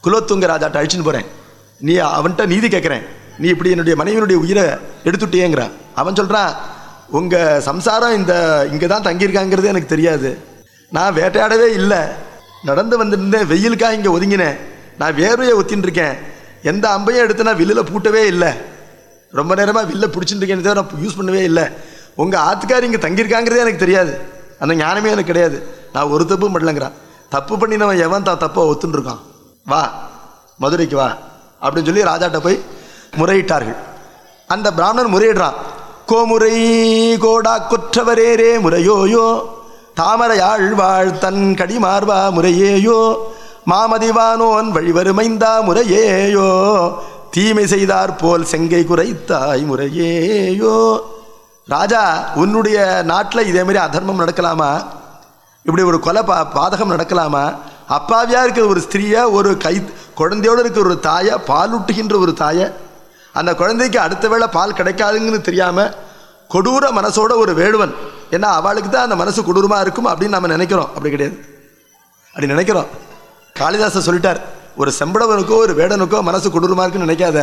குலோத்துங்க ராஜாட்ட அழிச்சுன்னு போகிறேன் நீ அவன்கிட்ட நீதி கேட்குறேன் நீ இப்படி என்னுடைய மனைவியினுடைய உயிரை எடுத்துட்டியேங்கிறான் அவன் சொல்கிறான் உங்கள் சம்சாரம் இந்த இங்கே தான் தங்கியிருக்காங்கிறது எனக்கு தெரியாது நான் வேட்டையாடவே இல்லை நடந்து வந்துருந்தேன் வெயிலுக்காக இங்கே ஒதுங்கினேன் நான் வேர்வையை ஒத்தின்னு இருக்கேன் எந்த அம்பையும் எடுத்து நான் வில்லில் பூட்டவே இல்லை ரொம்ப நேரமாக வில்ல பிடிச்சிட்டு இருக்கேன் தவிர நான் யூஸ் பண்ணவே இல்லை உங்கள் ஆத்துக்காரி இங்கே தங்கியிருக்காங்கிறதே எனக்கு தெரியாது அந்த ஞானமே எனக்கு கிடையாது நான் ஒரு தப்பும் பண்ணலங்கிறான் தப்பு பண்ணினவன் எவன் தான் தப்பை ஒத்துன்னு இருக்கான் வா மதுரைக்கு வா அப்படின்னு சொல்லி ராஜாட்ட போய் முறையிட்டார்கள் அந்த பிராமணன் முறையிடுறான் கோமுறை கோடா கொற்றவரேரே முறையோயோ தாமரையாள் வாழ் தன் கடிமார்வா முறையேயோ மாமதிவானோன் வழிவருமைந்தா முறையேயோ தீமை செய்தார் போல் செங்கை குறைத்தாய் முறையேயோ ராஜா உன்னுடைய நாட்டில் இதே மாதிரி அதர்மம் நடக்கலாமா இப்படி ஒரு கொலை பா பாதகம் நடக்கலாமா அப்பாவியா இருக்கிற ஒரு ஸ்திரீயை ஒரு கை குழந்தையோடு இருக்கிற ஒரு தாயை பாலூட்டுகின்ற ஒரு தாயை அந்த குழந்தைக்கு அடுத்த வேளை பால் கிடைக்காதுங்கன்னு தெரியாம கொடூர மனசோட ஒரு வேடுவன் ஏன்னா அவளுக்கு தான் அந்த மனசு கொடூரமா இருக்கும் அப்படின்னு நம்ம நினைக்கிறோம் அப்படி கிடையாது அப்படி நினைக்கிறோம் காளிதாசர் சொல்லிட்டார் ஒரு செம்படவனுக்கோ ஒரு வேடனுக்கோ மனசு கொடூரமா இருக்குன்னு நினைக்காத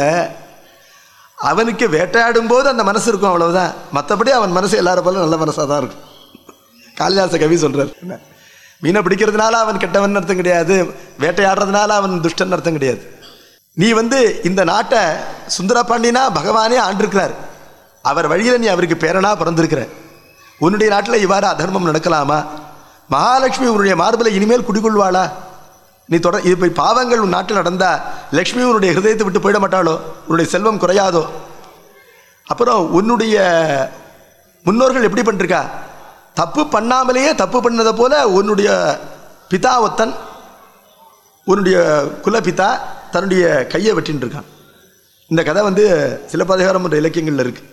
அவனுக்கு வேட்டையாடும் போது அந்த மனசு இருக்கும் அவ்வளவுதான் மற்றபடி அவன் மனசு எல்லாரும் போல நல்ல மனசாக தான் இருக்கும் காளிதாச கவி சொல்றார் என்ன மீனை பிடிக்கிறதுனால அவன் கெட்டவன் அர்த்தம் கிடையாது வேட்டையாடுறதுனால அவன் துஷ்டன் அர்த்தம் கிடையாது நீ வந்து இந்த நாட்டை சுந்தரபாண்டினா பகவானே ஆண்டிருக்கிறார் அவர் வழியில் நீ அவருக்கு பேரனா பிறந்திருக்கிற உன்னுடைய நாட்டில் இவ்வாறு அதர்மம் நடக்கலாமா மகாலட்சுமி உன்னுடைய மார்பில் இனிமேல் குடிகொள்வாளா நீ தொடர் இது போய் பாவங்கள் உன் நாட்டில் நடந்தா லக்ஷ்மி உன்னுடைய ஹிருதயத்தை விட்டு போயிட மாட்டாளோ உன்னுடைய செல்வம் குறையாதோ அப்புறம் உன்னுடைய முன்னோர்கள் எப்படி பண்ணிருக்கா தப்பு பண்ணாமலேயே தப்பு பண்ணதை போல உன்னுடைய பிதா ஒத்தன் உன்னுடைய குலபிதா தன்னுடைய கையை வெட்டின்னு இருக்கான் இந்த கதை வந்து சிலப்பதிகாரம் என்ற இலக்கியங்களில் இருக்கு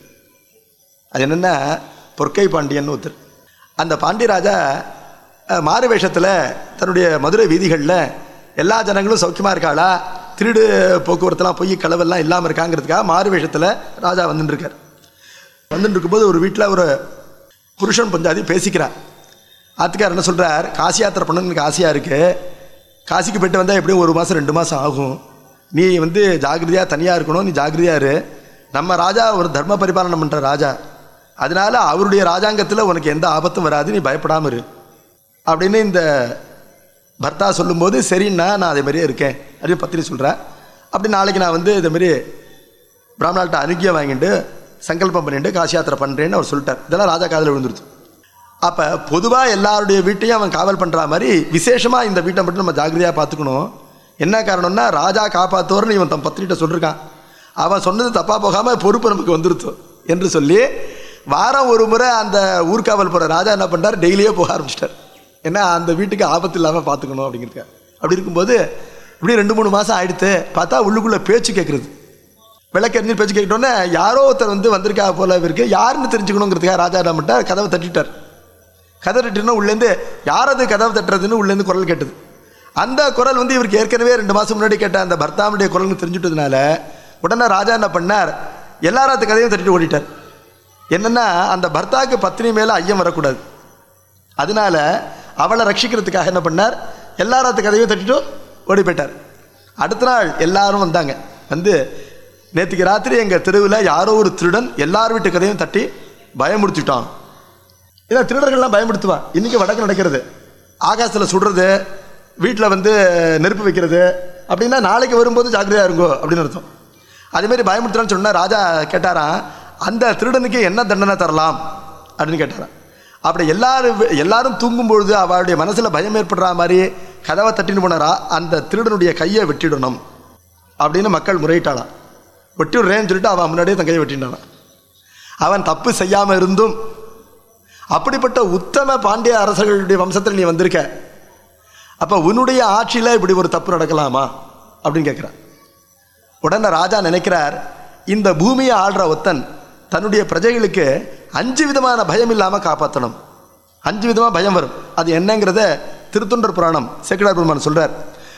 அது என்னென்னா பொற்கை பாண்டியன் ஒருத்தர் அந்த பாண்டியராஜா அஹ், மாறு வேஷத்தில் தன்னுடைய மதுரை வீதிகளில் எல்லா ஜனங்களும் சௌக்கியமாக இருக்காளா திருடு போக்குவரத்துலாம் பொய் களவெல்லாம் இல்லாமல் இருக்காங்கிறதுக்காக மாறு வேஷத்தில் ராஜா வந்துட்டு இருக்கார் வந்துட்டு இருக்கும்போது ஒரு வீட்டில் ஒரு புருஷன் பஞ்சாதி பேசிக்கிறார் ஆத்துக்கார் என்ன சொல்கிறார் காசி யாத்திரை பண்ணணும்னு எனக்கு ஆசையாக இருக்குது காசிக்கு போயிட்டு வந்தால் எப்படியும் ஒரு மாதம் ரெண்டு மாதம் ஆகும் நீ வந்து ஜாகிரதையாக தனியாக இருக்கணும் நீ ஜாகிரதையாக இரு நம்ம ராஜா ஒரு தர்ம பரிபாலனம் பண்ணுற ராஜா அதனால அவருடைய ராஜாங்கத்தில் உனக்கு எந்த ஆபத்தும் வராது நீ பயப்படாம இரு அப்படின்னு இந்த பர்த்தா சொல்லும்போது சரிண்ணா நான் அதே மாதிரியே இருக்கேன் அப்படின்னு பத்திரி சொல்கிறேன் அப்படி நாளைக்கு நான் வந்து இதே மாதிரி பிராமணால்கிட்ட அனுகியம் வாங்கிட்டு சங்கல்பம் பண்ணிட்டு காசி யாத்திரை பண்ணுறேன்னு அவர் சொல்லிட்டார் இதெல்லாம் ராஜா காதில் விழுந்துருச்சு அப்போ பொதுவாக எல்லாருடைய வீட்டையும் அவன் காவல் பண்ணுற மாதிரி விசேஷமாக இந்த வீட்டை மட்டும் நம்ம ஜாக்கிரதையாக பார்த்துக்கணும் என்ன காரணம்னா ராஜா காப்பாற்றுவார்னு இவன் தன் பத்திரிட்ட சொல்லியிருக்கான் அவன் சொன்னது தப்பாக போகாமல் பொறுப்பு நமக்கு வந்துருச்சு என்று சொல்லி வாரம் ஒரு முறை அந்த ஊர்காவல் போகிற ராஜா என்ன பண்ணார் டெய்லியே போக ஆரம்பிச்சிட்டார் ஏன்னா அந்த வீட்டுக்கு ஆபத்து இல்லாமல் பார்த்துக்கணும் அப்படிங்கிறதுக்காக அப்படி இருக்கும்போது இப்படி ரெண்டு மூணு மாதம் ஆயிடுத்து பார்த்தா உள்ளுக்குள்ளே பேச்சு கேட்குறது விளக்கெறிஞ்சு பேச்சு கேட்டோன்னே யாரோ ஒருத்தர் வந்து வந்திருக்கா போல இருக்கு யாருன்னு தெரிஞ்சுக்கணுங்கிறதுக்காக ராஜா என்ன பண்ணிட்டார் கதவை தட்டிட்டார் கதவை தட்டினா உள்ளேருந்து யார் அது கதவை தட்டுறதுன்னு உள்ளேருந்து குரல் கேட்டது அந்த குரல் வந்து இவருக்கு ஏற்கனவே ரெண்டு மாதம் முன்னாடி கேட்ட அந்த பர்த்தாவுடைய குரல்னு தெரிஞ்சுட்டதுனால உடனே ராஜா என்ன பண்ணார் எல்லாரும் அந்த கதையும் தட்டிட்டு ஓடிட்டார் என்னன்னா அந்த பர்த்தாவுக்கு பத்னி மேலே ஐயம் வரக்கூடாது அதனால அவளை ரட்சிக்கிறதுக்காக என்ன பண்ணார் எல்லாரும் அந்த கதையும் தட்டிட்டு ஓடி போயிட்டார் அடுத்த நாள் எல்லாரும் வந்தாங்க வந்து நேற்றுக்கு ராத்திரி எங்கள் தெருவில் யாரோ ஒரு திருடன் எல்லார் வீட்டு கதையும் தட்டி பயமுறுத்திட்டான் இதை திருடர்கள்லாம் பயமுடுத்துவான் இன்னைக்கு வடக்கு நடக்கிறது ஆகாசத்தில் சுடுறது வீட்டில் வந்து நெருப்பு வைக்கிறது அப்படின்னா நாளைக்கு வரும்போது ஜாக்கிரதையாக இருங்கோ அப்படின்னு அர்த்தம் அதேமாரி பயமுடுத்துறான்னு சொன்னா ராஜா கேட்டாராம் அந்த திருடனுக்கு என்ன தண்டனை தரலாம் அப்படின்னு கேட்டாராம் அப்படி எல்லாரும் எல்லாரும் தூங்கும் பொழுது அவளுடைய மனசில் பயம் ஏற்படுற மாதிரி கதவை தட்டின்னு போனாரா அந்த திருடனுடைய கையை வெட்டிடணும் அப்படின்னு மக்கள் முறையிட்டாளாம் வெட்டிடுறேன்னு சொல்லிட்டு அவன் முன்னாடியே தன் கையை வெட்டினானான் அவன் தப்பு செய்யாமல் இருந்தும் அப்படிப்பட்ட உத்தம பாண்டிய அரசர்களுடைய வம்சத்தில் நீ வந்திருக்க அப்போ உன்னுடைய ஆட்சியில் இப்படி ஒரு தப்பு நடக்கலாமா அப்படின்னு கேட்குறான் உடனே ராஜா நினைக்கிறார் இந்த பூமியை ஆள்ற ஒத்தன் தன்னுடைய பிரஜைகளுக்கு அஞ்சு விதமான பயம் இல்லாமல் காப்பாற்றணும் அஞ்சு விதமாக பயம் வரும் அது என்னங்கிறத திருத்தொண்டர் புராணம் சேக்கடார் பெருமான் சொல்றார்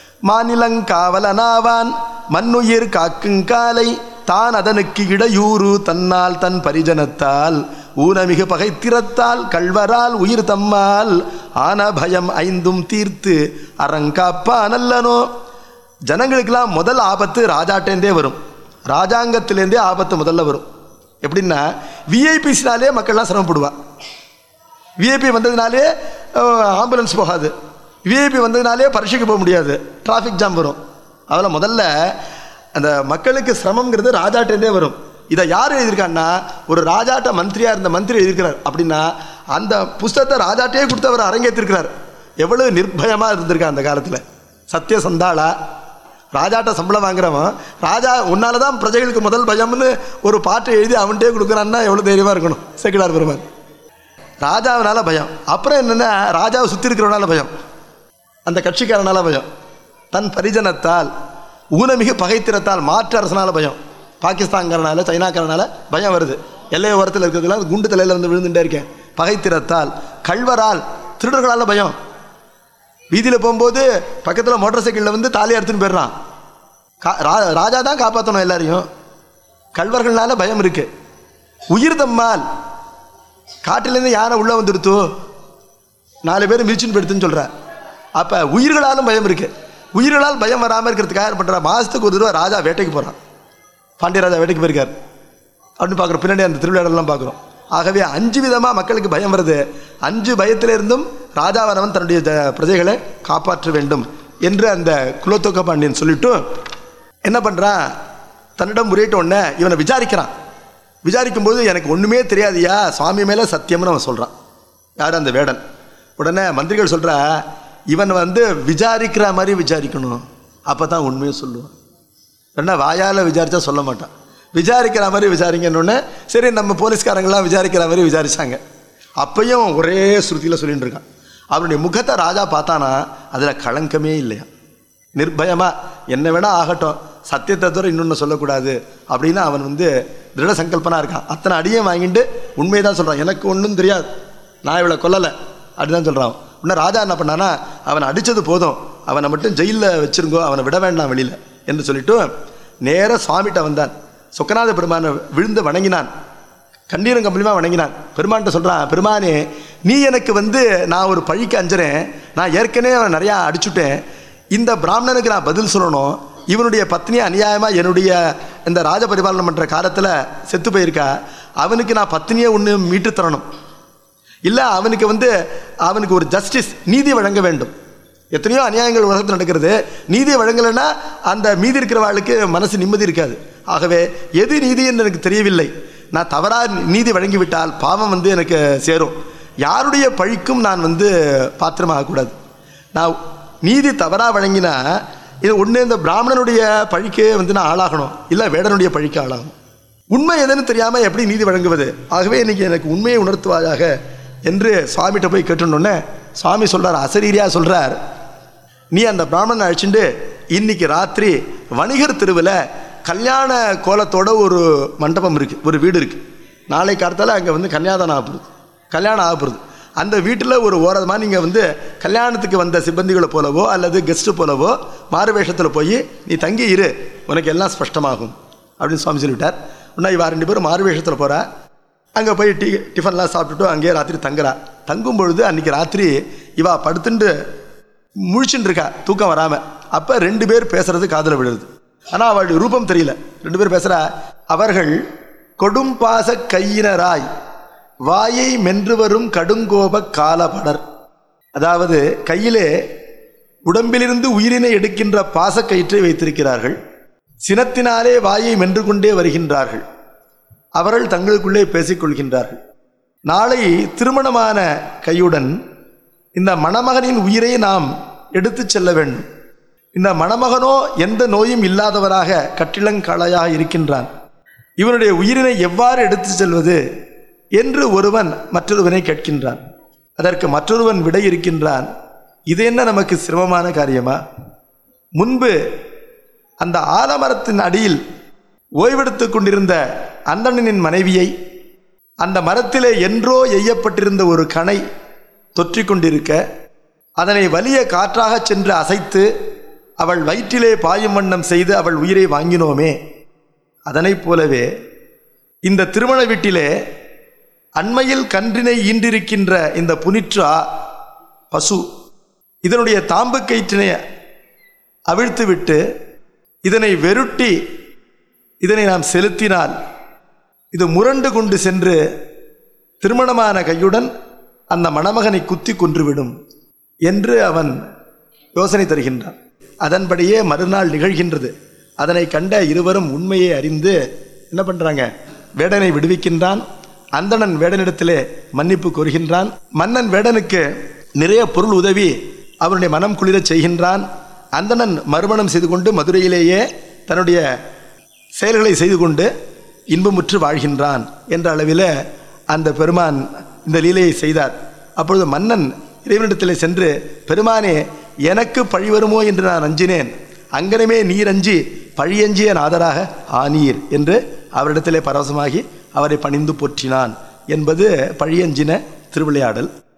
மாநிலங்காவலனாவான் மண்ணுயிர் காக்குங்காலை தான் அதனுக்கு இடையூறு தன்னால் தன் பரிஜனத்தால் ஊனமிகு பகைத்திறத்தால் கள்வரால் உயிர் தம்மால் ஆன பயம் ஐந்தும் தீர்த்து அறங்காப்பா நல்லனோ ஜனங்களுக்கெல்லாம் முதல் ஆபத்து ராஜாட்டேந்தே வரும் ராஜாங்கத்திலேருந்தே ஆபத்து முதல்ல வரும் எப்படின்னா விஐபிஸ்னாலே மக்கள்லாம் சிரமப்படுவா விஐபி வந்ததுனாலே ஆம்புலன்ஸ் போகாது விஐபி வந்ததுனாலே பரீட்சைக்கு போக முடியாது டிராஃபிக் ஜாம் வரும் அதில் முதல்ல அந்த மக்களுக்கு சிரமங்கிறது ராஜாட்டேருந்தே வரும் இதை யார் எழுதியிருக்கான்னா ஒரு ராஜாட்ட மந்திரியாக இருந்த மந்திரி எழுதியிருக்கிறார் அப்படின்னா அந்த புஸ்தகத்தை ராஜாட்டே கொடுத்து அவர் அரங்கேற்றிருக்கிறார் எவ்வளவு நிர்பயமாக இருந்திருக்கார் அந்த காலத்தில் சத்தியசந்தாளா ராஜாட்ட சம்பளம் வாங்குறவன் ராஜா உன்னால தான் பிரஜைகளுக்கு முதல் பயம்னு ஒரு பாட்டை எழுதி அவன்கிட்டே கொடுக்குறான்னா எவ்வளோ தைரியமாக இருக்கணும் சேக்கிடார் பெருமான் ராஜாவினால பயம் அப்புறம் என்னென்னா ராஜாவை சுற்றி இருக்கிறவனால பயம் அந்த கட்சிக்காரனால பயம் தன் பரிஜனத்தால் ஊனமிகு பகைத்திரத்தால் மாற்று அரசனால பயம் பாகிஸ்தான்காரனால சைனாக்காரனால பயம் வருது எல்லை ஓரத்தில் இருக்கிறதுலாம் குண்டு தலையில் வந்து விழுந்துட்டே இருக்கேன் பகைத்திரத்தால் கள்வரால் திருடர்களால் பயம் வீதியில் போகும்போது பக்கத்தில் மோட்டார் சைக்கிளில் வந்து தாலி அறுத்துன்னு போயிடுறான் கா ரா- ராஜா தான் காப்பாற்றணும் எல்லாரையும் கள்வர்கள்னால பயம் இருக்கு உயிர் தம்மால் காட்டிலேருந்து யானை உள்ளே வந்துடுத்தோ நாலு பேர் மிதிச்சுன்னு போயிடுத்துன்னு சொல்கிற அப்போ உயிர்களாலும் பயம் இருக்கு உயிர்களால் பயம் வராமல் இருக்கிறதுக்காக என்ன பண்ணுறா மாதத்துக்கு ஒரு தடவை ராஜா வேட்டைக்கு போகிறான் பாண்டியராஜா வேட்டைக்கு போயிருக்கார் அப்படின்னு பார்க்குறோம் பின்னாடி அந்த திருவிழாடெல்லாம் பார்க்குறோம் ஆகவே அஞ்சு விதமாக மக்களுக்கு பயம் வருது அஞ்சு பயத்திலிருந்தும் ராஜாவானவன் தன்னுடைய ஜ- பிரஜைகளை காப்பாற்ற வேண்டும் என்று அந்த குலத்தொக்க பாண்டியன் சொல்லிட்டு என்ன பண்ணுறான் தன்னிடம் முறையிட்ட உடனே இவனை விசாரிக்கிறான் விசாரிக்கும் போது எனக்கு ஒன்றுமே தெரியாதியா சுவாமி மேலே சத்தியம்னு அவன் சொல்கிறான் யார் அந்த வேடன் உடனே மந்திரிகள் சொல்கிறா இவன் வந்து விசாரிக்கிற மாதிரி விசாரிக்கணும் அப்போ தான் உண்மையை சொல்லுவான் என்ன வாயால் விசாரிச்சா சொல்ல மாட்டான் விசாரிக்கிற மாதிரி விசாரிங்கன்னு சரி நம்ம போலீஸ்காரங்களாம் விசாரிக்கிற மாதிரி விசாரிச்சாங்க அப்பையும் ஒரே ஸ்ருதியில் சொல்லிட்டு இருக்கான் அவனுடைய முகத்தை ராஜா பார்த்தானா அதில் களங்கமே இல்லையா நிர்பயமாக என்ன வேணால் ஆகட்டும் சத்தியத்தை தவிர இன்னொன்று சொல்லக்கூடாது அப்படின்னு அவன் வந்து திருட சங்கல்பனா இருக்கான் அத்தனை அடியும் வாங்கிட்டு உண்மையை தான் சொல்கிறான் எனக்கு ஒன்றும் தெரியாது நான் இவளை கொல்லலை அப்படிதான் சொல்கிறான் இன்னும் ராஜா என்ன பண்ணானா அவன் அடித்தது போதும் அவனை மட்டும் ஜெயிலில் வச்சிருங்கோ அவனை விட வேண்டாம் வெளியில் என்று சொல்லிட்டு நேராக சுவாமிகிட்ட வந்தான் சொக்கநாத பெருமானை விழுந்து வணங்கினான் கண்ணீரும் கம்பளியுமா வணங்கினான் பெருமான்கிட்ட சொல்கிறான் பெருமானே நீ எனக்கு வந்து நான் ஒரு பழிக்கு அஞ்சுறேன் நான் ஏற்கனவே அவனை நிறையா அடிச்சுட்டேன் இந்த பிராமணனுக்கு நான் பதில் சொல்லணும் இவனுடைய பத்னி அநியாயமாக என்னுடைய இந்த ராஜ பரிபாலனம் பண்ணுற காலத்தில் செத்து போயிருக்கா அவனுக்கு நான் பத்னியை ஒன்று மீட்டு தரணும் இல்லை அவனுக்கு வந்து அவனுக்கு ஒரு ஜஸ்டிஸ் நீதி வழங்க வேண்டும் எத்தனையோ அநியாயங்கள் உலகத்தில் நடக்கிறது நீதி வழங்கலைன்னா அந்த மீதி இருக்கிறவாளுக்கு மனசு நிம்மதி இருக்காது ஆகவே எது நீதி என்று எனக்கு தெரியவில்லை நான் தவறாக நீதி வழங்கிவிட்டால் பாவம் வந்து எனக்கு சேரும் யாருடைய பழிக்கும் நான் வந்து பாத்திரமாகக்கூடாது நான் நீதி தவறாக வழங்கினா இது ஒன்று இந்த பிராமணனுடைய பழிக்கு வந்து நான் ஆளாகணும் இல்லை வேடனுடைய பழிக்கு ஆளாகணும் உண்மை எதுன்னு தெரியாமல் எப்படி நீதி வழங்குவது ஆகவே இன்னைக்கு எனக்கு உண்மையை உணர்த்துவாயாக என்று சுவாமிகிட்ட போய் கேட்டுனோடனே சுவாமி சொல்றார் அசரீரியா சொல்றார் நீ அந்த பிராமணனை அழைச்சிட்டு இன்னைக்கு ராத்திரி வணிகர் தெருவில் கல்யாண கோலத்தோட ஒரு மண்டபம் இருக்கு ஒரு வீடு இருக்கு நாளை காலத்தால் அங்கே வந்து கல்யாணம் ஆகப்படுது கல்யாணம் ஆகப்படுது அந்த வீட்டில் ஒரு ஓரமாக நீங்கள் வந்து கல்யாணத்துக்கு வந்த சிப்பந்திகளை போலவோ அல்லது கெஸ்ட்டு போலவோ மாறு வேஷத்தில் போய் நீ தங்கி இரு உனக்கு எல்லாம் ஸ்பஷ்டமாகும் அப்படின்னு சுவாமி சொல்லிவிட்டார் இன்னும் இவா ரெண்டு பேரும் மாறு வேஷத்தில் போகிறா அங்கே போய் டீ டிஃபன்லாம் சாப்பிட்டுட்டு அங்கேயே ராத்திரி தங்குறா தங்கும் பொழுது அன்றைக்கி ராத்திரி இவா படுத்துண்டு முழிச்சுட்டு இருக்கா தூக்கம் வராமல் அப்போ ரெண்டு பேர் பேசுறது காதில் விழுது ஆனால் அவளுடைய ரூபம் தெரியல ரெண்டு பேர் பேசுகிறா அவர்கள் கொடும்பாச கையினராய் வாயை மென்று வரும் கடுங்கோப காலபடர் அதாவது கையிலே உடம்பிலிருந்து உயிரினை எடுக்கின்ற பாசக்கயிற்றை வைத்திருக்கிறார்கள் சினத்தினாலே வாயை மென்று கொண்டே வருகின்றார்கள் அவர்கள் தங்களுக்குள்ளே பேசிக்கொள்கின்றார்கள் நாளை திருமணமான கையுடன் இந்த மணமகனின் உயிரை நாம் எடுத்துச் செல்ல வேண்டும் இந்த மணமகனோ எந்த நோயும் இல்லாதவராக கட்டிலங்களையாக இருக்கின்றான் இவனுடைய உயிரினை எவ்வாறு எடுத்துச் செல்வது என்று ஒருவன் மற்றொருவனை கேட்கின்றான் அதற்கு மற்றொருவன் விடை இருக்கின்றான் இது என்ன நமக்கு சிரமமான காரியமா முன்பு அந்த ஆலமரத்தின் அடியில் ஓய்வெடுத்துக் கொண்டிருந்த அந்தணனின் மனைவியை அந்த மரத்திலே என்றோ எய்யப்பட்டிருந்த ஒரு கணை தொற்றிக் கொண்டிருக்க அதனை வலிய காற்றாகச் சென்று அசைத்து அவள் வயிற்றிலே பாயும் வண்ணம் செய்து அவள் உயிரை வாங்கினோமே அதனைப் போலவே இந்த திருமண வீட்டிலே அண்மையில் கன்றினை ஈன்றிருக்கின்ற இந்த புனிற்றா பசு இதனுடைய தாம்பு கயிற்றினை அவிழ்த்துவிட்டு இதனை வெருட்டி இதனை நாம் செலுத்தினால் இது முரண்டு கொண்டு சென்று திருமணமான கையுடன் அந்த மணமகனை குத்தி கொன்றுவிடும் என்று அவன் யோசனை தருகின்றான் அதன்படியே மறுநாள் நிகழ்கின்றது அதனை கண்ட இருவரும் உண்மையை அறிந்து என்ன பண்றாங்க வேடனை விடுவிக்கின்றான் அந்தணன் வேடனிடத்திலே மன்னிப்பு கோருகின்றான் மன்னன் வேடனுக்கு நிறைய பொருள் உதவி அவனுடைய மனம் குளிரச் செய்கின்றான் அந்தணன் மறுமணம் செய்து கொண்டு மதுரையிலேயே தன்னுடைய செயல்களை செய்து கொண்டு இன்பமுற்று வாழ்கின்றான் என்ற அளவில் அந்த பெருமான் இந்த லீலையை செய்தார் அப்பொழுது மன்னன் இறைவனிடத்திலே சென்று பெருமானே எனக்கு பழி வருமோ என்று நான் அஞ்சினேன் அங்கனமே நீர் அஞ்சி பழியஞ்சிய நாதராக ஆனீர் என்று அவரிடத்திலே பரவசமாகி அவரை பணிந்து போற்றினான் என்பது பழியஞ்சின திருவிளையாடல்